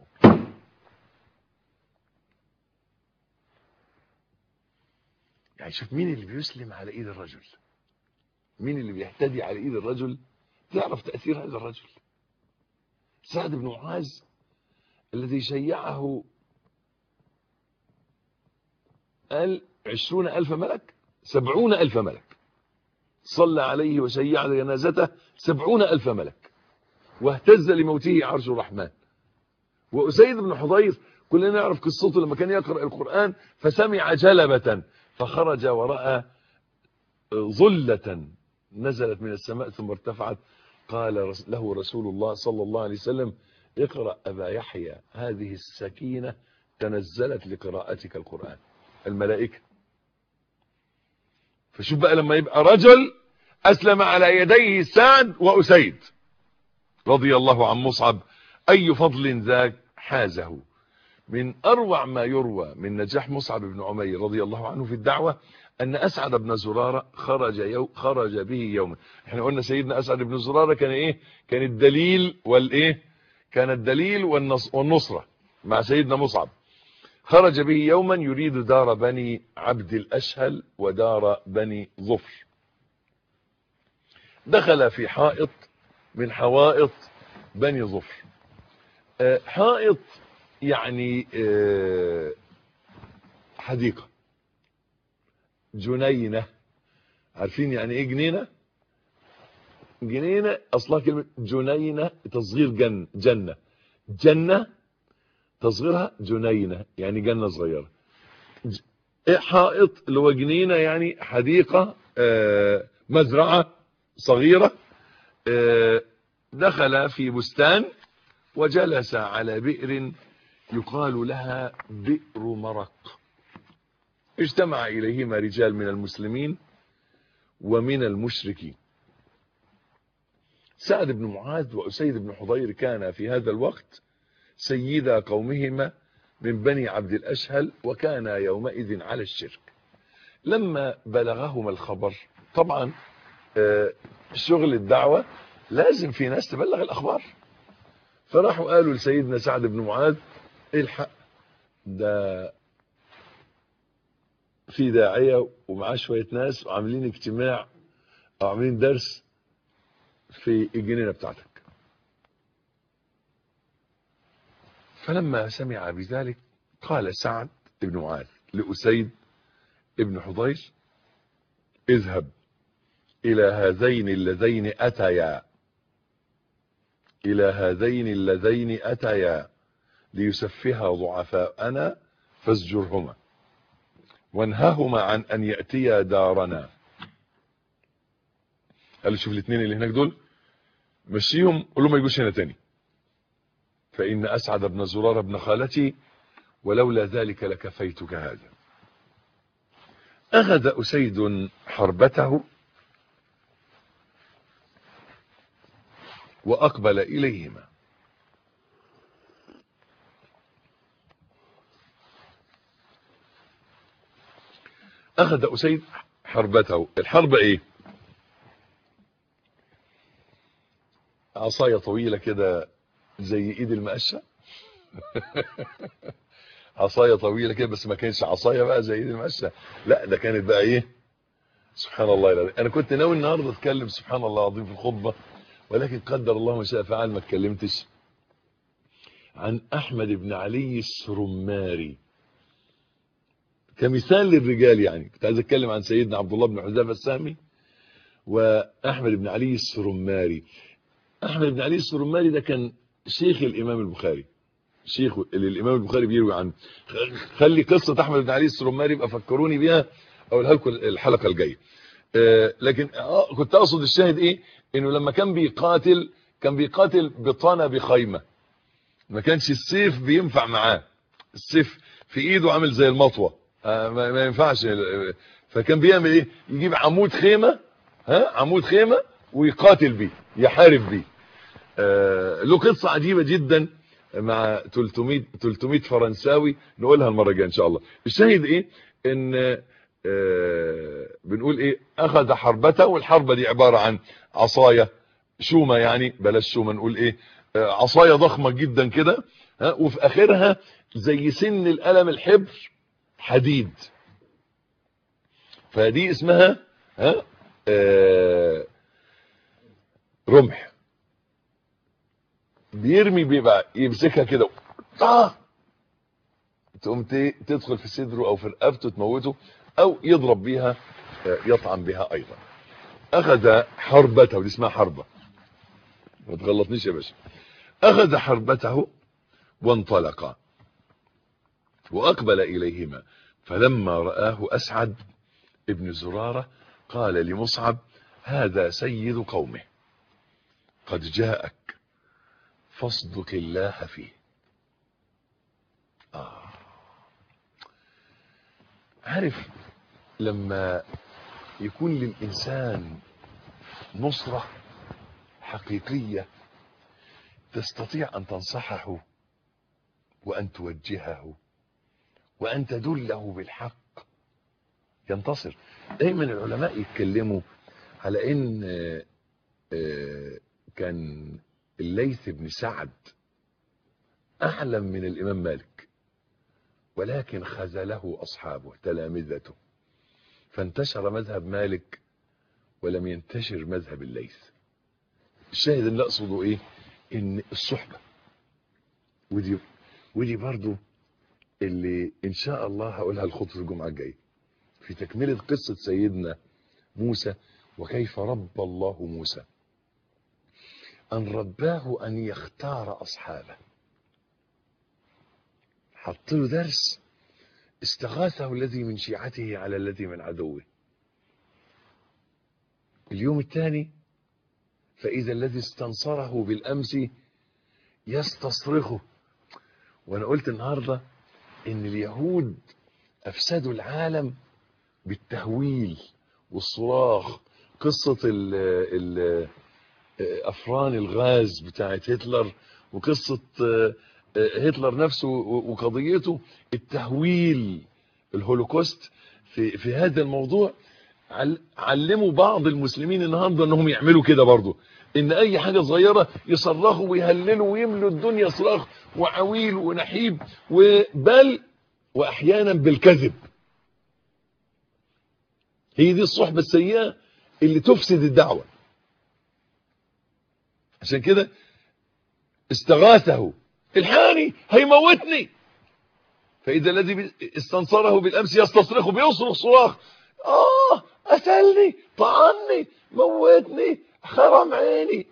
يعني شوف مين اللي بيسلم على ايد الرجل مين اللي بيهتدي على ايد الرجل تعرف تأثير هذا الرجل سعد بن معاذ الذي شيعه قال عشرون ألف ملك سبعون ألف ملك صلى عليه وشيع جنازته سبعون ألف ملك واهتز لموته عرش الرحمن وأسيد بن حضير كلنا نعرف قصته لما كان يقرأ القرآن فسمع جلبة فخرج ورأى ظلة نزلت من السماء ثم ارتفعت قال له رسول الله صلى الله عليه وسلم اقرأ أبا يحيى هذه السكينة تنزلت لقراءتك القرآن الملائكة فشوف بقى لما يبقى رجل أسلم على يديه سعد وأسيد رضي الله عن مصعب أي فضل ذاك حازه من أروع ما يروى من نجاح مصعب بن عمير رضي الله عنه في الدعوة أن أسعد بن زرارة خرج, يو خرج به يوما احنا قلنا سيدنا أسعد بن زرارة كان إيه كان الدليل والإيه كان الدليل والنصرة مع سيدنا مصعب خرج به يوما يريد دار بني عبد الأشهل ودار بني ظفر دخل في حائط من حوائط بني ظفر حائط يعني حديقة جنينة عارفين يعني ايه جنينة جنينة اصلها كلمة جنينة تصغير جن جنة جنة تصغيرها جنينة يعني جنة صغيرة حائط اللي هو جنينة يعني حديقة مزرعة صغيرة دخل في بستان وجلس على بئر يقال لها بئر مرق اجتمع إليهما رجال من المسلمين ومن المشركين سعد بن معاذ وأسيد بن حضير كان في هذا الوقت سيدا قومهما من بني عبد الأشهل وكان يومئذ على الشرك لما بلغهما الخبر طبعا شغل الدعوة لازم في ناس تبلغ الأخبار فراحوا قالوا لسيدنا سعد بن معاذ الحق ده في داعية ومعاه شوية ناس وعاملين اجتماع او عاملين درس في الجنينة بتاعتك فلما سمع بذلك قال سعد بن معاذ لأسيد ابن حضير اذهب إلى هذين اللذين أتيا إلى هذين اللذين أتيا ليسفها ضعفاءنا فازجرهما وانهاهما عن أن يأتيا دارنا قال له شوف الاثنين اللي هناك دول مشيهم قول له ما يجوش هنا تاني فإن أسعد بن زرار بن خالتي ولولا ذلك لكفيتك هذا أخذ أسيد حربته وأقبل إليهما أخذ أسيد حربته الحربة إيه عصاية طويلة كده زي إيد المقشة عصاية طويلة كده بس ما كانش عصاية بقى زي ايد المقشة لا ده كانت بقى ايه سبحان الله العظيم انا كنت ناوي النهارده اتكلم سبحان الله العظيم في الخطبة ولكن قدر الله ما شاء فعل ما اتكلمتش عن احمد بن علي السرماري كمثال للرجال يعني كنت عايز اتكلم عن سيدنا عبد الله بن حذافه السامي واحمد بن علي السرماري احمد بن علي السرماري ده كان شيخ الامام البخاري شيخ اللي الامام البخاري بيروي عنه خلي قصه احمد بن علي السرماري يبقى فكروني بيها اقولها لكم الحلقه الجايه آه لكن آه كنت اقصد الشاهد ايه انه لما كان بيقاتل كان بيقاتل بطانه بخيمه ما كانش السيف بينفع معاه السيف في ايده عامل زي المطوه آه ما, ما ينفعش فكان بيعمل ايه يجيب عمود خيمه ها عمود خيمه ويقاتل بيه يحارب بيه آه له قصه عجيبه جدا مع 300 300 فرنساوي نقولها المره الجايه ان شاء الله الشاهد ايه ان آه بنقول ايه اخذ حربته والحربه دي عباره عن عصايه شومه يعني بلاش شومه نقول ايه آه عصايه ضخمه جدا كده ها وفي اخرها زي سن القلم الحبر حديد فدي اسمها ها آه رمح بيرمي بيبقى يمسكها كده آه! تقوم تدخل في صدره او في رقبته تموته او يضرب بيها يطعن بها ايضا اخذ حربته دي اسمها حربه ما تغلطنيش يا باشا اخذ حربته وانطلق واقبل اليهما فلما رآه اسعد ابن زرارة قال لمصعب هذا سيد قومه قد جاءك فاصدق الله فيه آه. عارف لما يكون للإنسان نصرة حقيقية تستطيع أن تنصحه وأن توجهه وأن تدله بالحق ينتصر دايما العلماء يتكلموا على ان كان الليث بن سعد اعلم من الامام مالك ولكن خذله اصحابه تلامذته فانتشر مذهب مالك ولم ينتشر مذهب الليث الشاهد اللي اقصده ايه ان الصحبة ودي ودي برضو اللي ان شاء الله هقولها الخطبه الجمعه الجايه في تكمله قصه سيدنا موسى وكيف ربى الله موسى ان رباه ان يختار اصحابه حط له درس استغاثه الذي من شيعته على الذي من عدوه اليوم الثاني فإذا الذي استنصره بالأمس يستصرخه وأنا قلت النهاردة إن اليهود أفسدوا العالم بالتهويل والصراخ قصة ال ال أفران الغاز بتاعت هتلر وقصة هتلر نفسه وقضيته التهويل الهولوكوست في, في هذا الموضوع علموا بعض المسلمين النهارده انهم يعملوا كده برضه ان اي حاجه صغيره يصرخوا ويهللوا ويملوا الدنيا صراخ وعويل ونحيب وبل واحيانا بالكذب هي دي الصحبه السيئه اللي تفسد الدعوه عشان كده استغاثه الحاني هيموتني فاذا الذي استنصره بالامس يستصرخه بيصرخ صراخ اه قتلني طعني موتني خرم عيني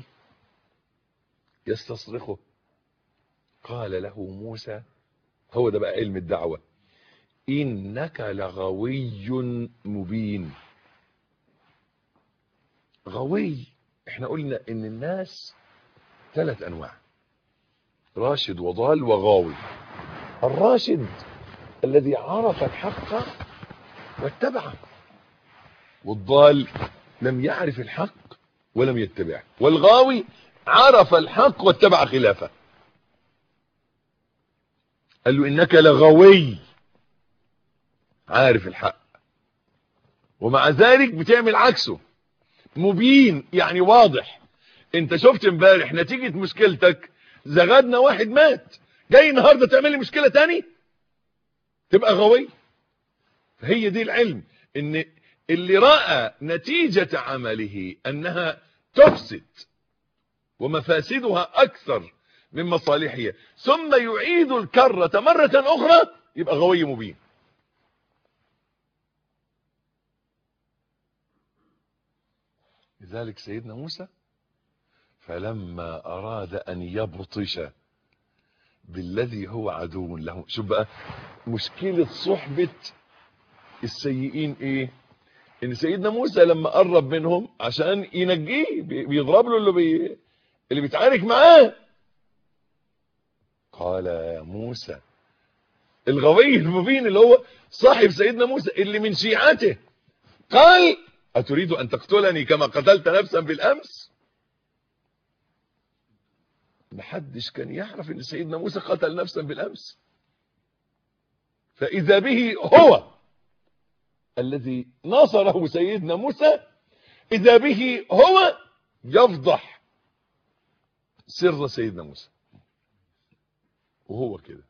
يستصرخه قال له موسى هو ده بقى علم الدعوة إنك لغوي مبين غوي احنا قلنا ان الناس ثلاث انواع راشد وضال وغاوي الراشد الذي عرف الحق واتبعه والضال لم يعرف الحق ولم يتبعه والغاوي عرف الحق واتبع خلافه قال له انك لغوي عارف الحق ومع ذلك بتعمل عكسه مبين يعني واضح انت شفت امبارح نتيجة مشكلتك زغدنا واحد مات جاي النهاردة تعمل لي مشكلة تاني تبقى غوي فهي دي العلم ان اللي رأى نتيجة عمله انها تفسد ومفاسدها اكثر من مصالحها ثم يعيد الكرة مرة اخرى يبقى غوي مبين لذلك سيدنا موسى فلما اراد ان يبطش بالذي هو عدو له شوف بقى مشكلة صحبة السيئين ايه ان سيدنا موسى لما قرب منهم عشان ينجيه بيضرب له اللي بي... اللي بيتعارك معاه قال يا موسى الغوي المبين اللي هو صاحب سيدنا موسى اللي من شيعته قال أتريد أن تقتلني كما قتلت نفسا بالأمس محدش كان يعرف ان سيدنا موسى قتل نفسا بالأمس فإذا به هو الذي نصره سيدنا موسى إذا به هو يفضح سر سيدنا موسى وهو كده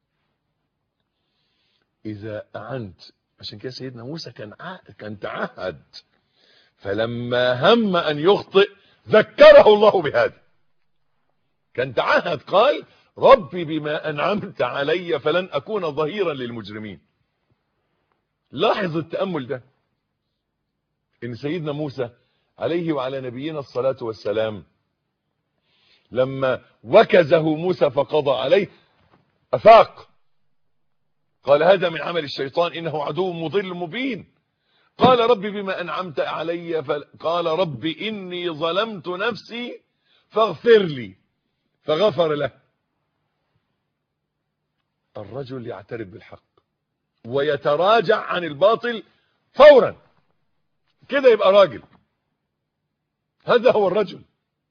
إذا أعنت عشان كده سيدنا موسى كان كان تعهد فلما هم أن يخطئ ذكره الله بهذا كان تعهد قال ربي بما أنعمت علي فلن أكون ظهيرا للمجرمين لاحظ التأمل ده إن سيدنا موسى عليه وعلى نبينا الصلاة والسلام لما وكزه موسى فقضى عليه أفاق قال هذا من عمل الشيطان إنه عدو مضل مبين قال ربي بما أنعمت علي قال ربي إني ظلمت نفسي فاغفر لي فغفر له الرجل يعترف بالحق ويتراجع عن الباطل فورا كده يبقى راجل هذا هو الرجل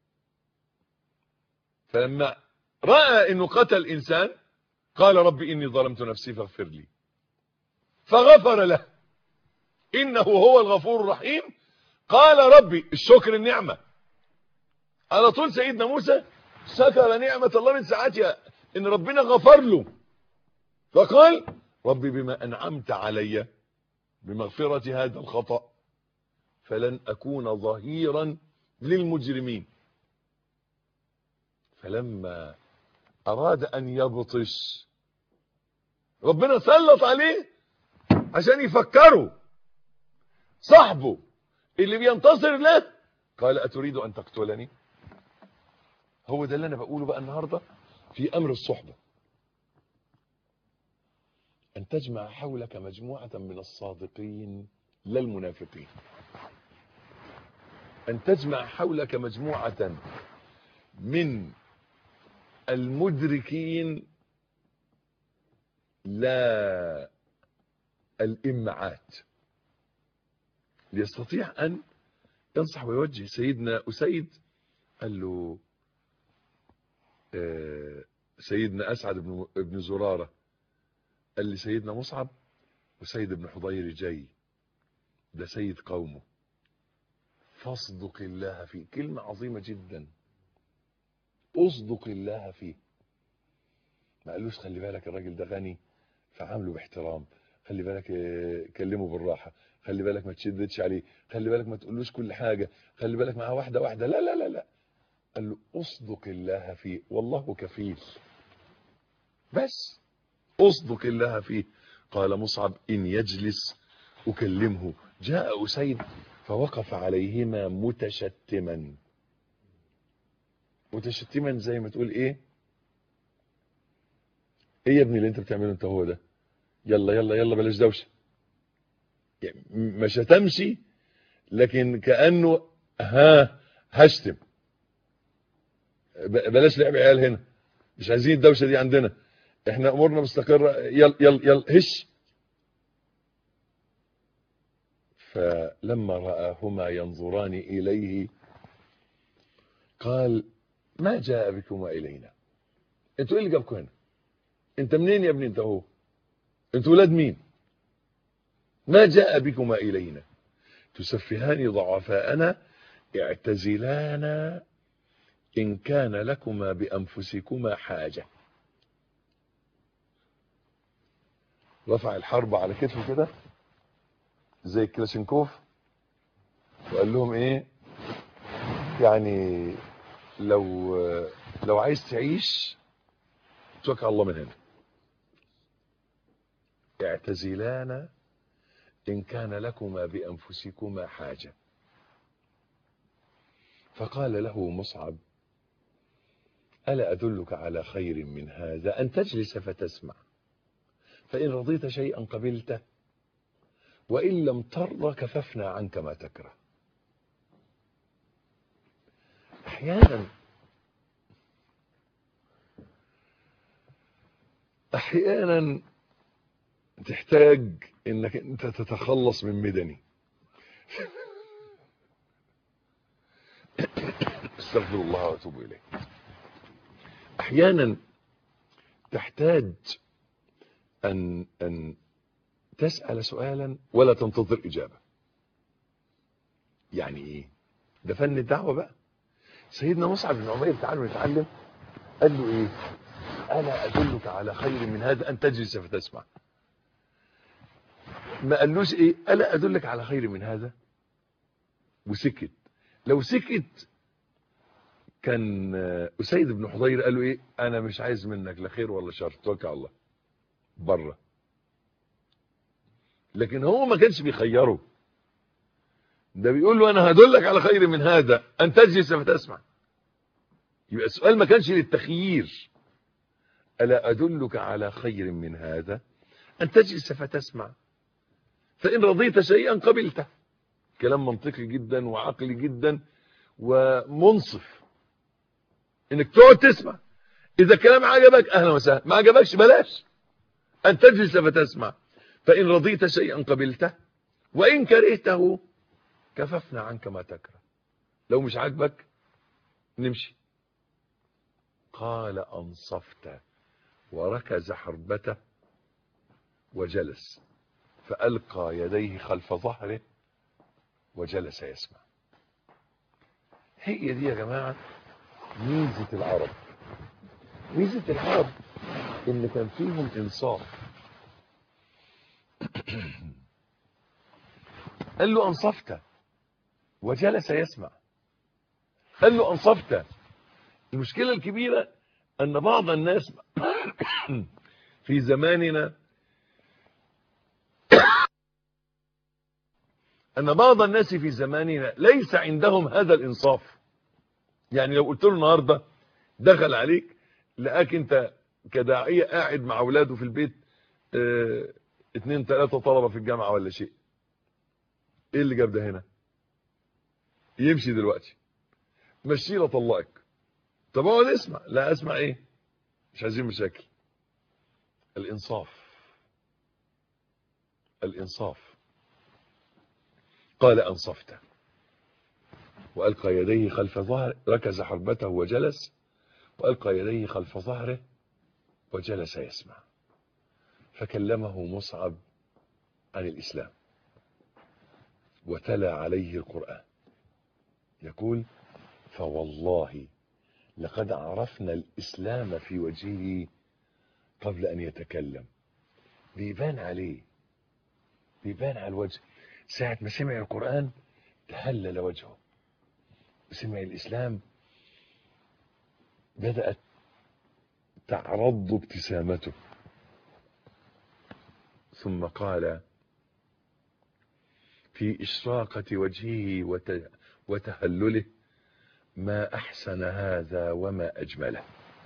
فلما رأى انه قتل انسان قال ربي اني ظلمت نفسي فاغفر لي فغفر له انه هو الغفور الرحيم قال ربي الشكر النعمة على طول سيدنا موسى شكر نعمة الله من ساعتها ان ربنا غفر له فقال ربي بما انعمت علي بمغفرة هذا الخطأ فلن اكون ظهيرا للمجرمين فلما اراد ان يبطش ربنا سلط عليه عشان يفكروا صاحبه اللي بينتصر له قال اتريد ان تقتلني هو ده اللي انا بقوله بقى النهاردة في امر الصحبة ان تجمع حولك مجموعة من الصادقين لا المنافقين ان تجمع حولك مجموعة من المدركين لا الإمعات ليستطيع أن ينصح ويوجه سيدنا أسيد قال له آه سيدنا أسعد بن, بن زرارة قال لي سيدنا مصعب وسيد بن حضير جاي ده سيد قومه فاصدق الله فيه كلمة عظيمة جدا اصدق الله فيه ما قالوش خلي بالك الراجل ده غني فعامله باحترام خلي بالك كلمه بالراحة خلي بالك ما تشددش عليه خلي بالك ما تقولوش كل حاجة خلي بالك معاه واحدة واحدة لا لا لا لا قال له اصدق الله فيه والله كفيل بس اصدق الله فيه قال مصعب إن يجلس أكلمه جاء أسيد فوقف عليهما متشتما متشتما زي ما تقول ايه ايه يا ابني اللي انت بتعمله انت هو ده يلا يلا يلا بلاش دوشه يعني ما شتمش لكن كانه ها هشتم بلاش لعب عيال هنا مش عايزين الدوشه دي عندنا احنا امورنا مستقره يلا يلا يلا هش فلما رآهما ينظران إليه قال ما جاء بكما إلينا انتوا ايه اللي جابكم هنا انت منين يا ابني انت هو انتوا ولاد مين ما جاء بكما إلينا تسفهان ضعفاءنا اعتزلانا إن كان لكما بأنفسكما حاجة رفع الحرب على كتفه كده زي كلاشينكوف وقال لهم ايه يعني لو لو عايز تعيش توكل على الله من هنا اعتزلانا إن كان لكما بأنفسكما حاجة فقال له مصعب ألا أدلك على خير من هذا أن تجلس فتسمع فإن رضيت شيئا قبلته وإن لم ترضى كففنا عنك ما تكره أحيانا أحيانا تحتاج انك انت تتخلص من مدني استغفر الله واتوب اليه احيانا تحتاج ان ان تسال سؤالا ولا تنتظر اجابه يعني ايه ده فن الدعوه بقى سيدنا مصعب بن عمير تعالوا نتعلم قال له ايه الا ادلك على خير من هذا ان تجلس فتسمع ما قالوش ايه الا ادلك على خير من هذا وسكت لو سكت كان اسيد بن حضير قال له ايه انا مش عايز منك لا خير ولا شر توكل على الله بره لكن هو ما كانش بيخيره ده بيقول له انا هدلك على خير من هذا ان تجلس فتسمع يبقى السؤال ما كانش للتخيير الا ادلك على خير من هذا ان تجلس فتسمع فإن رضيت شيئا قبلته كلام منطقي جدا وعقلي جدا ومنصف انك تقعد تسمع اذا كلام عجبك اهلا وسهلا ما عجبكش بلاش ان تجلس فتسمع فإن رضيت شيئا قبلته وإن كرهته كففنا عنك ما تكره لو مش عاجبك نمشي قال أنصفت وركز حربته وجلس فألقى يديه خلف ظهره وجلس يسمع هي دي يا جماعة ميزة العرب ميزة العرب ان كان فيهم انصاف قال له انصفت وجلس يسمع قال له انصفت المشكلة الكبيرة ان بعض الناس في زماننا أن بعض الناس في زماننا ليس عندهم هذا الإنصاف يعني لو قلت له النهاردة دخل عليك لقاك أنت كداعية قاعد مع أولاده في البيت اه اتنين تلاتة طلبة في الجامعة ولا شيء ايه اللي جاب ده هنا يمشي دلوقتي مشي طلقك طب اقعد اسمع لا اسمع ايه مش عايزين مشاكل الانصاف الانصاف قال أنصفت وألقى يديه خلف ظهر ركز حربته وجلس وألقى يديه خلف ظهره وجلس يسمع فكلمه مصعب عن الإسلام وتلا عليه القرآن يقول فوالله لقد عرفنا الإسلام في وجهه قبل أن يتكلم بيبان عليه بيبان على الوجه ساعة ما سمع القرآن تهلل وجهه سمع الإسلام بدأت تعرض ابتسامته ثم قال في إشراقة وجهه وت... وتهلله ما أحسن هذا وما أجمله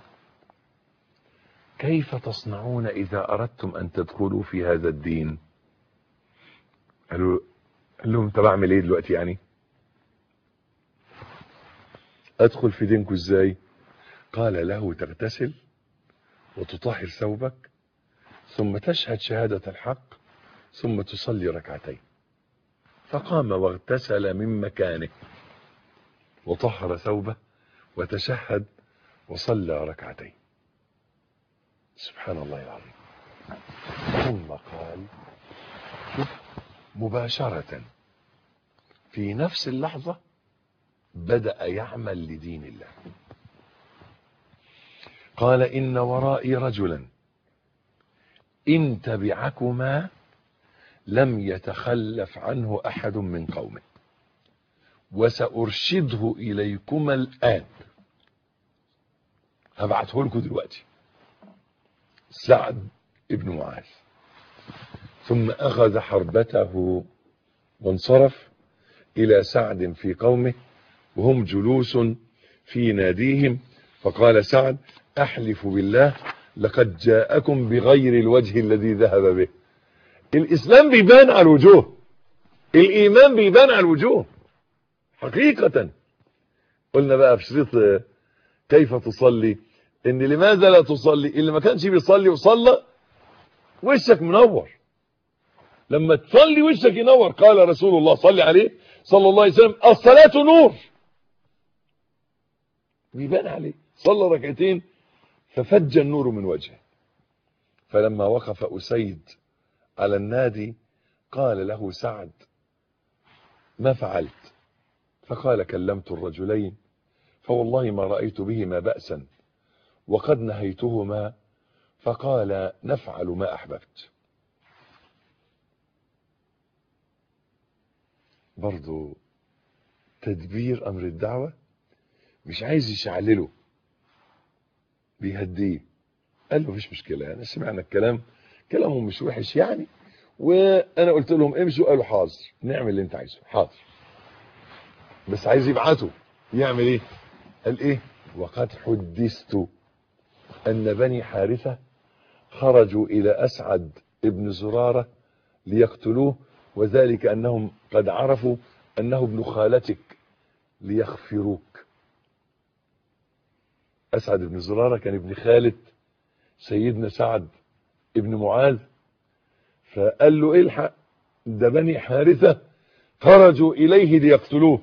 كيف تصنعون إذا أردتم أن تدخلوا في هذا الدين قالوا قال لهم طب أعمل إيه دلوقتي يعني أدخل في دينكم إزاي قال له تغتسل وتطهر ثوبك ثم تشهد شهادة الحق ثم تصلي ركعتين فقام واغتسل من مكانه وطهر ثوبه وتشهد وصلى ركعتين سبحان الله العظيم ثم قال شوف مباشرة في نفس اللحظة بدأ يعمل لدين الله قال إن ورائي رجلا إن تبعكما لم يتخلف عنه أحد من قومه وسأرشده إليكما الآن هبعته لكم دلوقتي سعد ابن معاذ ثم أخذ حربته وانصرف إلى سعد في قومه وهم جلوس في ناديهم فقال سعد أحلف بالله لقد جاءكم بغير الوجه الذي ذهب به الإسلام بيبان على الوجوه الإيمان بيبان على الوجوه حقيقة قلنا بقى في شريط كيف تصلي ان لماذا لا تصلي اللي ما كانش بيصلي وصلى وشك منور لما تصلي وشك ينور قال رسول الله صلي عليه صلى الله عليه وسلم الصلاة نور بيبان عليه صلى ركعتين ففج النور من وجهه فلما وقف أسيد على النادي قال له سعد ما فعلت فقال كلمت الرجلين فوالله ما رأيت بهما بأسا وقد نهيتهما فقال نفعل ما أحببت برضو تدبير أمر الدعوة مش عايز يشعلله بيهديه قال له مفيش مشكلة يعني سمعنا الكلام كلامهم مش وحش يعني وانا قلت لهم امشوا قالوا حاضر نعمل اللي انت عايزه حاضر بس عايز يبعته يعمل ايه قال ايه وقد حدثت ان بني حارثة خرجوا الى اسعد ابن زرارة ليقتلوه وذلك انهم قد عرفوا انه ابن خالتك ليغفروك اسعد بن زرارة كان ابن خالة سيدنا سعد ابن معاذ فقال له الحق ده بني حارثة خرجوا إليه ليقتلوه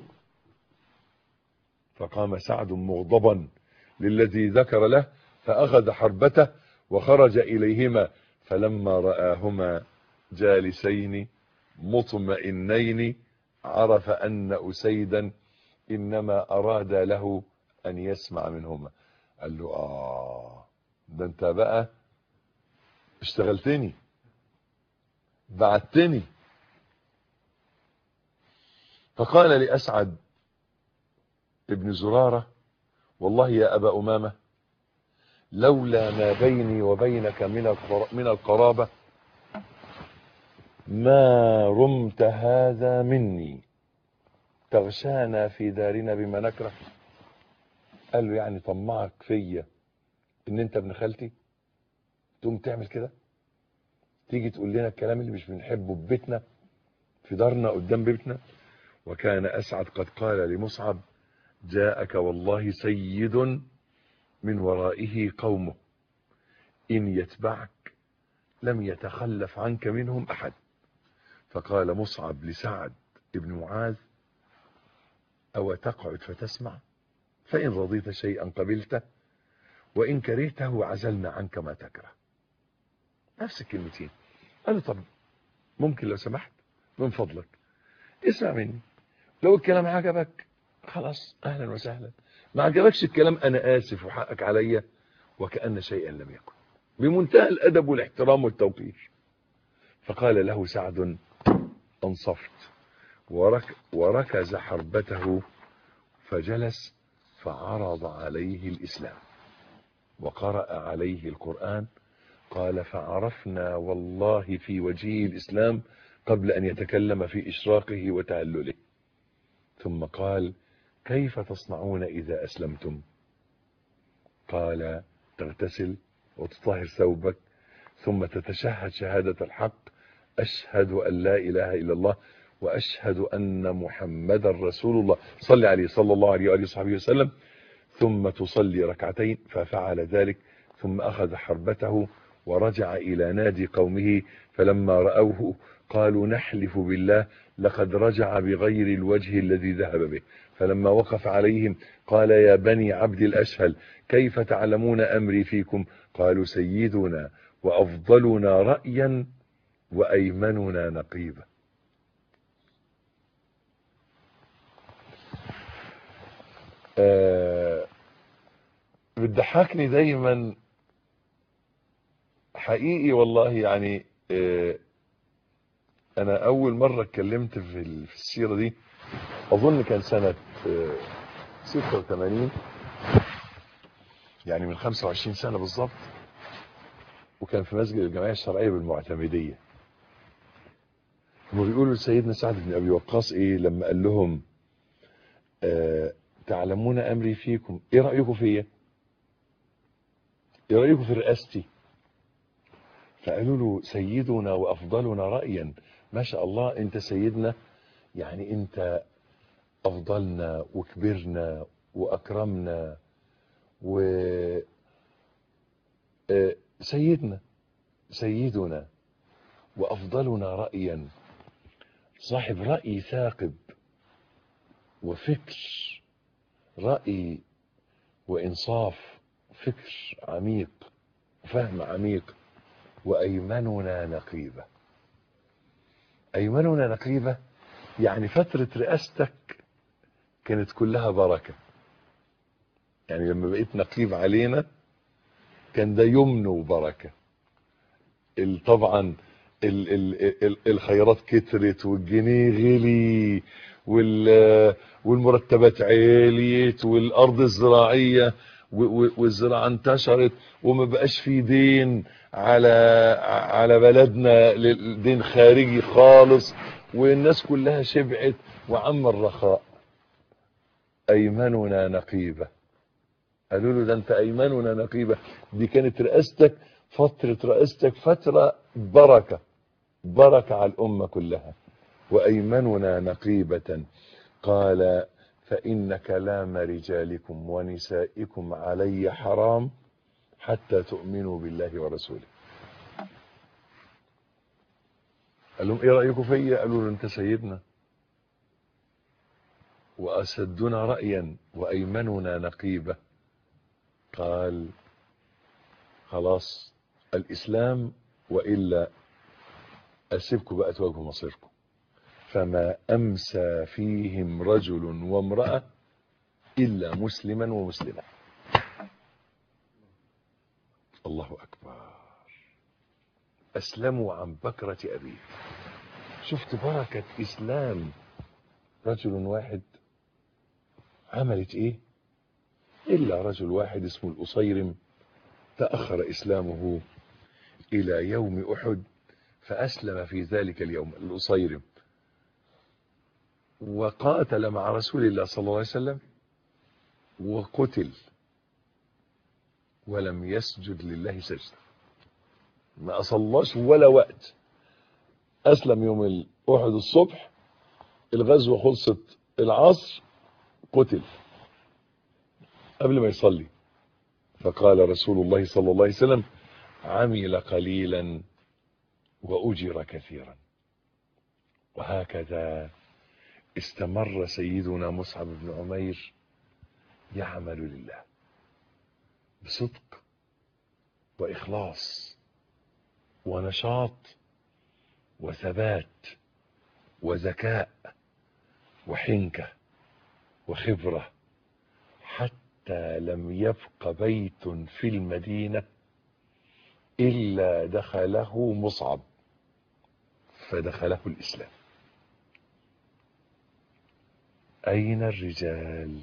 فقام سعد مغضبا للذي ذكر له فأخذ حربته وخرج إليهما فلما رآهما جالسين مطمئنين عرف أن أسيدا إنما أراد له أن يسمع منهما قال له آه ده انت بقى اشتغلتني بعتني فقال لأسعد ابن زرارة والله يا أبا أمامة لولا ما بيني وبينك من من القرابة ما رمت هذا مني تغشانا في دارنا بما نكره قال له يعني طمعك فيا ان انت ابن خالتي تقوم تعمل كده تيجي تقول لنا الكلام اللي مش بنحبه في بيتنا في دارنا قدام بيتنا وكان أسعد قد قال لمصعب جاءك والله سيد من ورائه قومه إن يتبعك لم يتخلف عنك منهم أحد فقال مصعب لسعد ابن معاذ أو تقعد فتسمع فإن رضيت شيئا قبلته وإن كرهته عزلنا عنك ما تكره نفس الكلمتين قال له طب ممكن لو سمحت من فضلك اسمع مني لو الكلام عجبك خلاص اهلا وسهلا ما عجبكش الكلام انا اسف وحقك عليا وكأن شيئا لم يكن بمنتهى الادب والاحترام والتوقير فقال له سعد انصفت ورك وركز حربته فجلس فعرض عليه الاسلام وقرأ عليه القرآن قال فعرفنا والله في وجهه الإسلام قبل أن يتكلم في إشراقه وتهلله ثم قال كيف تصنعون إذا أسلمتم قال تغتسل وتطهر ثوبك ثم تتشهد شهادة الحق أشهد أن لا إله إلا الله وأشهد أن محمد رسول الله صلى عليه صلى الله عليه وآله وصحبه وسلم ثم تصلي ركعتين ففعل ذلك ثم أخذ حربته ورجع إلى نادي قومه فلما رأوه قالوا نحلف بالله لقد رجع بغير الوجه الذي ذهب به فلما وقف عليهم قال يا بني عبد الأشهل كيف تعلمون أمري فيكم قالوا سيدنا وأفضلنا رأيا وأيمننا نقيبا آه بتضحكني دايما حقيقي والله يعني آه انا اول مرة اتكلمت في ال- في السيرة دي اظن كان سنة آه 86 يعني من 25 سنة بالظبط وكان في مسجد الجمعية الشرعية بالمعتمدية هم بيقولوا لسيدنا سعد بن ابي وقاص ايه لما قال لهم آه تعلمون امري فيكم ايه رايكم فيا ايه رايكم في رئاستي فقالوا له سيدنا وافضلنا رايا ما شاء الله انت سيدنا يعني انت افضلنا وكبرنا واكرمنا و آه، سيدنا سيدنا وافضلنا رايا صاحب راي ثاقب وفكر راي وانصاف فكر عميق فهم عميق وايمننا نقيبه ايمننا نقيبه يعني فتره رئاستك كانت كلها بركه يعني لما بقيت نقيب علينا كان ده يمن وبركه ال- طبعا ال ال ال الخيرات كترت والجنيه غلي وال والمرتبات عليت والارض الزراعيه و- و- والزراعه انتشرت وما بقاش في دين على على بلدنا ل- دين خارجي خالص والناس كلها شبعت وعم الرخاء ايمننا نقيبه قالوا له ده انت ايماننا نقيبه دي كانت رئاستك فتره رئاستك فتره بركه بركه على الامه كلها وايماننا نقيبه قال فان كلام رجالكم ونسائكم علي حرام حتى تؤمنوا بالله ورسوله قال لهم ايه رايكم فيا قالوا له انت سيدنا واسدنا رايا وايمننا نقيبه قال خلاص الإسلام وإلا أسيبكم بقى تواجهوا مصيركم فما أمسى فيهم رجل وامرأة إلا مسلما ومسلمة الله أكبر أسلموا عن بكرة أبيه شفت بركة إسلام رجل واحد عملت إيه إلا رجل واحد اسمه الأصيرم تأخر إسلامه إلى يوم أحد فأسلم في ذلك اليوم الأصيرم وقاتل مع رسول الله صلى الله عليه وسلم وقتل ولم يسجد لله سجدة ما أصلاش ولا وقت أسلم يوم أحد الصبح الغزوة خلصت العصر قتل قبل ما يصلي فقال رسول الله صلى الله عليه وسلم عمل قليلا وأجر كثيرا وهكذا استمر سيدنا مصعب بن عمير يعمل لله بصدق وإخلاص ونشاط وثبات وذكاء وحنكة وخبرة حتى لم يبق بيت في المدينة إلا دخله مصعب فدخله الإسلام أين الرجال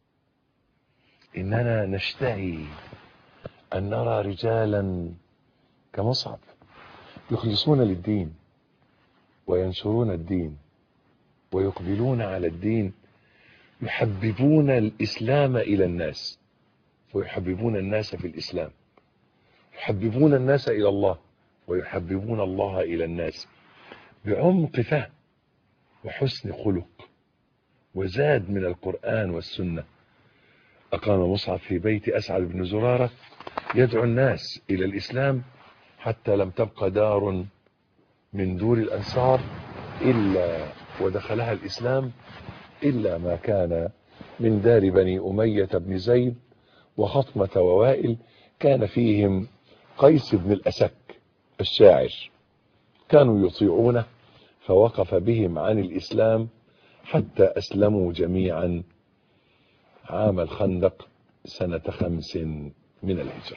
إننا نشتهي أن نرى رجالا كمصعب يخلصون للدين وينشرون الدين ويقبلون على الدين يحببون الإسلام إلى الناس ويحببون الناس في الإسلام يحببون الناس إلى الله ويحببون الله إلى الناس بعمق فهم وحسن خلق وزاد من القرآن والسنة أقام مصعب في بيت أسعد بن زرارة يدعو الناس إلى الإسلام حتى لم تبقى دار من دور الأنصار إلا ودخلها الإسلام إلا ما كان من دار بني أمية بن زيد وخطمة ووائل كان فيهم قيس بن الأسك الشاعر كانوا يطيعونه فوقف بهم عن الإسلام حتى أسلموا جميعا عام الخندق سنة خمس من الهجرة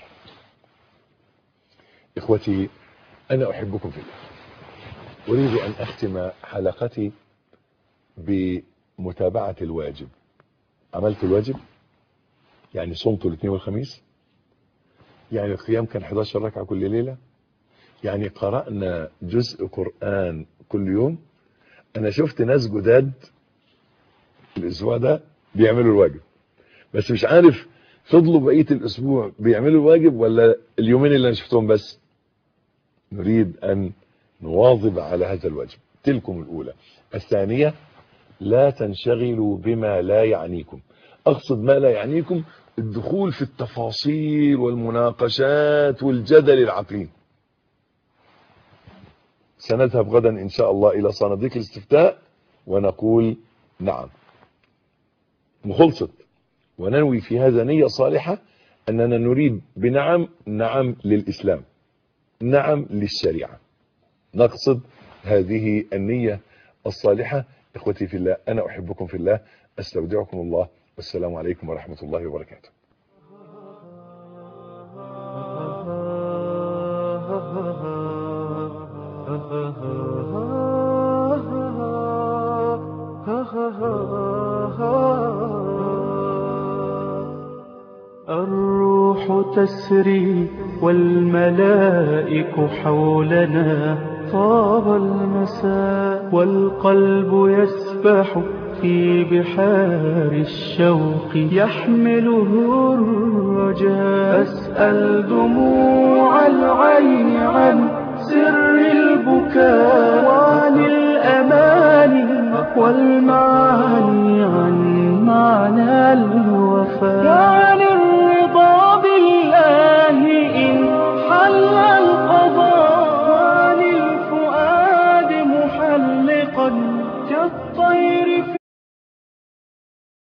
إخوتي أنا أحبكم في الله أريد أن أختم حلقتي بمتابعة الواجب عملت الواجب يعني صمت الاثنين والخميس يعني القيام كان 11 ركعة كل ليلة يعني قرأنا جزء قرآن كل يوم أنا شفت ناس جداد الأسبوع ده بيعملوا الواجب بس مش عارف فضلوا بقية الأسبوع بيعملوا الواجب ولا اليومين اللي أنا شفتهم بس نريد أن نواظب على هذا الواجب تلكم الأولى الثانية لا تنشغلوا بما لا يعنيكم أقصد ما لا يعنيكم الدخول في التفاصيل والمناقشات والجدل العقلي سنذهب غدا إن شاء الله إلى صناديق الاستفتاء ونقول نعم وخلصت وننوي في هذا نية صالحة أننا نريد بنعم نعم للإسلام نعم للشريعة نقصد هذه النية الصالحة إخوتي في الله أنا أحبكم في الله أستودعكم الله والسلام عليكم ورحمة الله وبركاته الروح تسري والملائك حولنا طاب المساء والقلب يسبح في بحار الشوق يحمله الرجاء أسأل دموع العين عن سر البكاء وعن الأماني والمعاني عن معنى الماء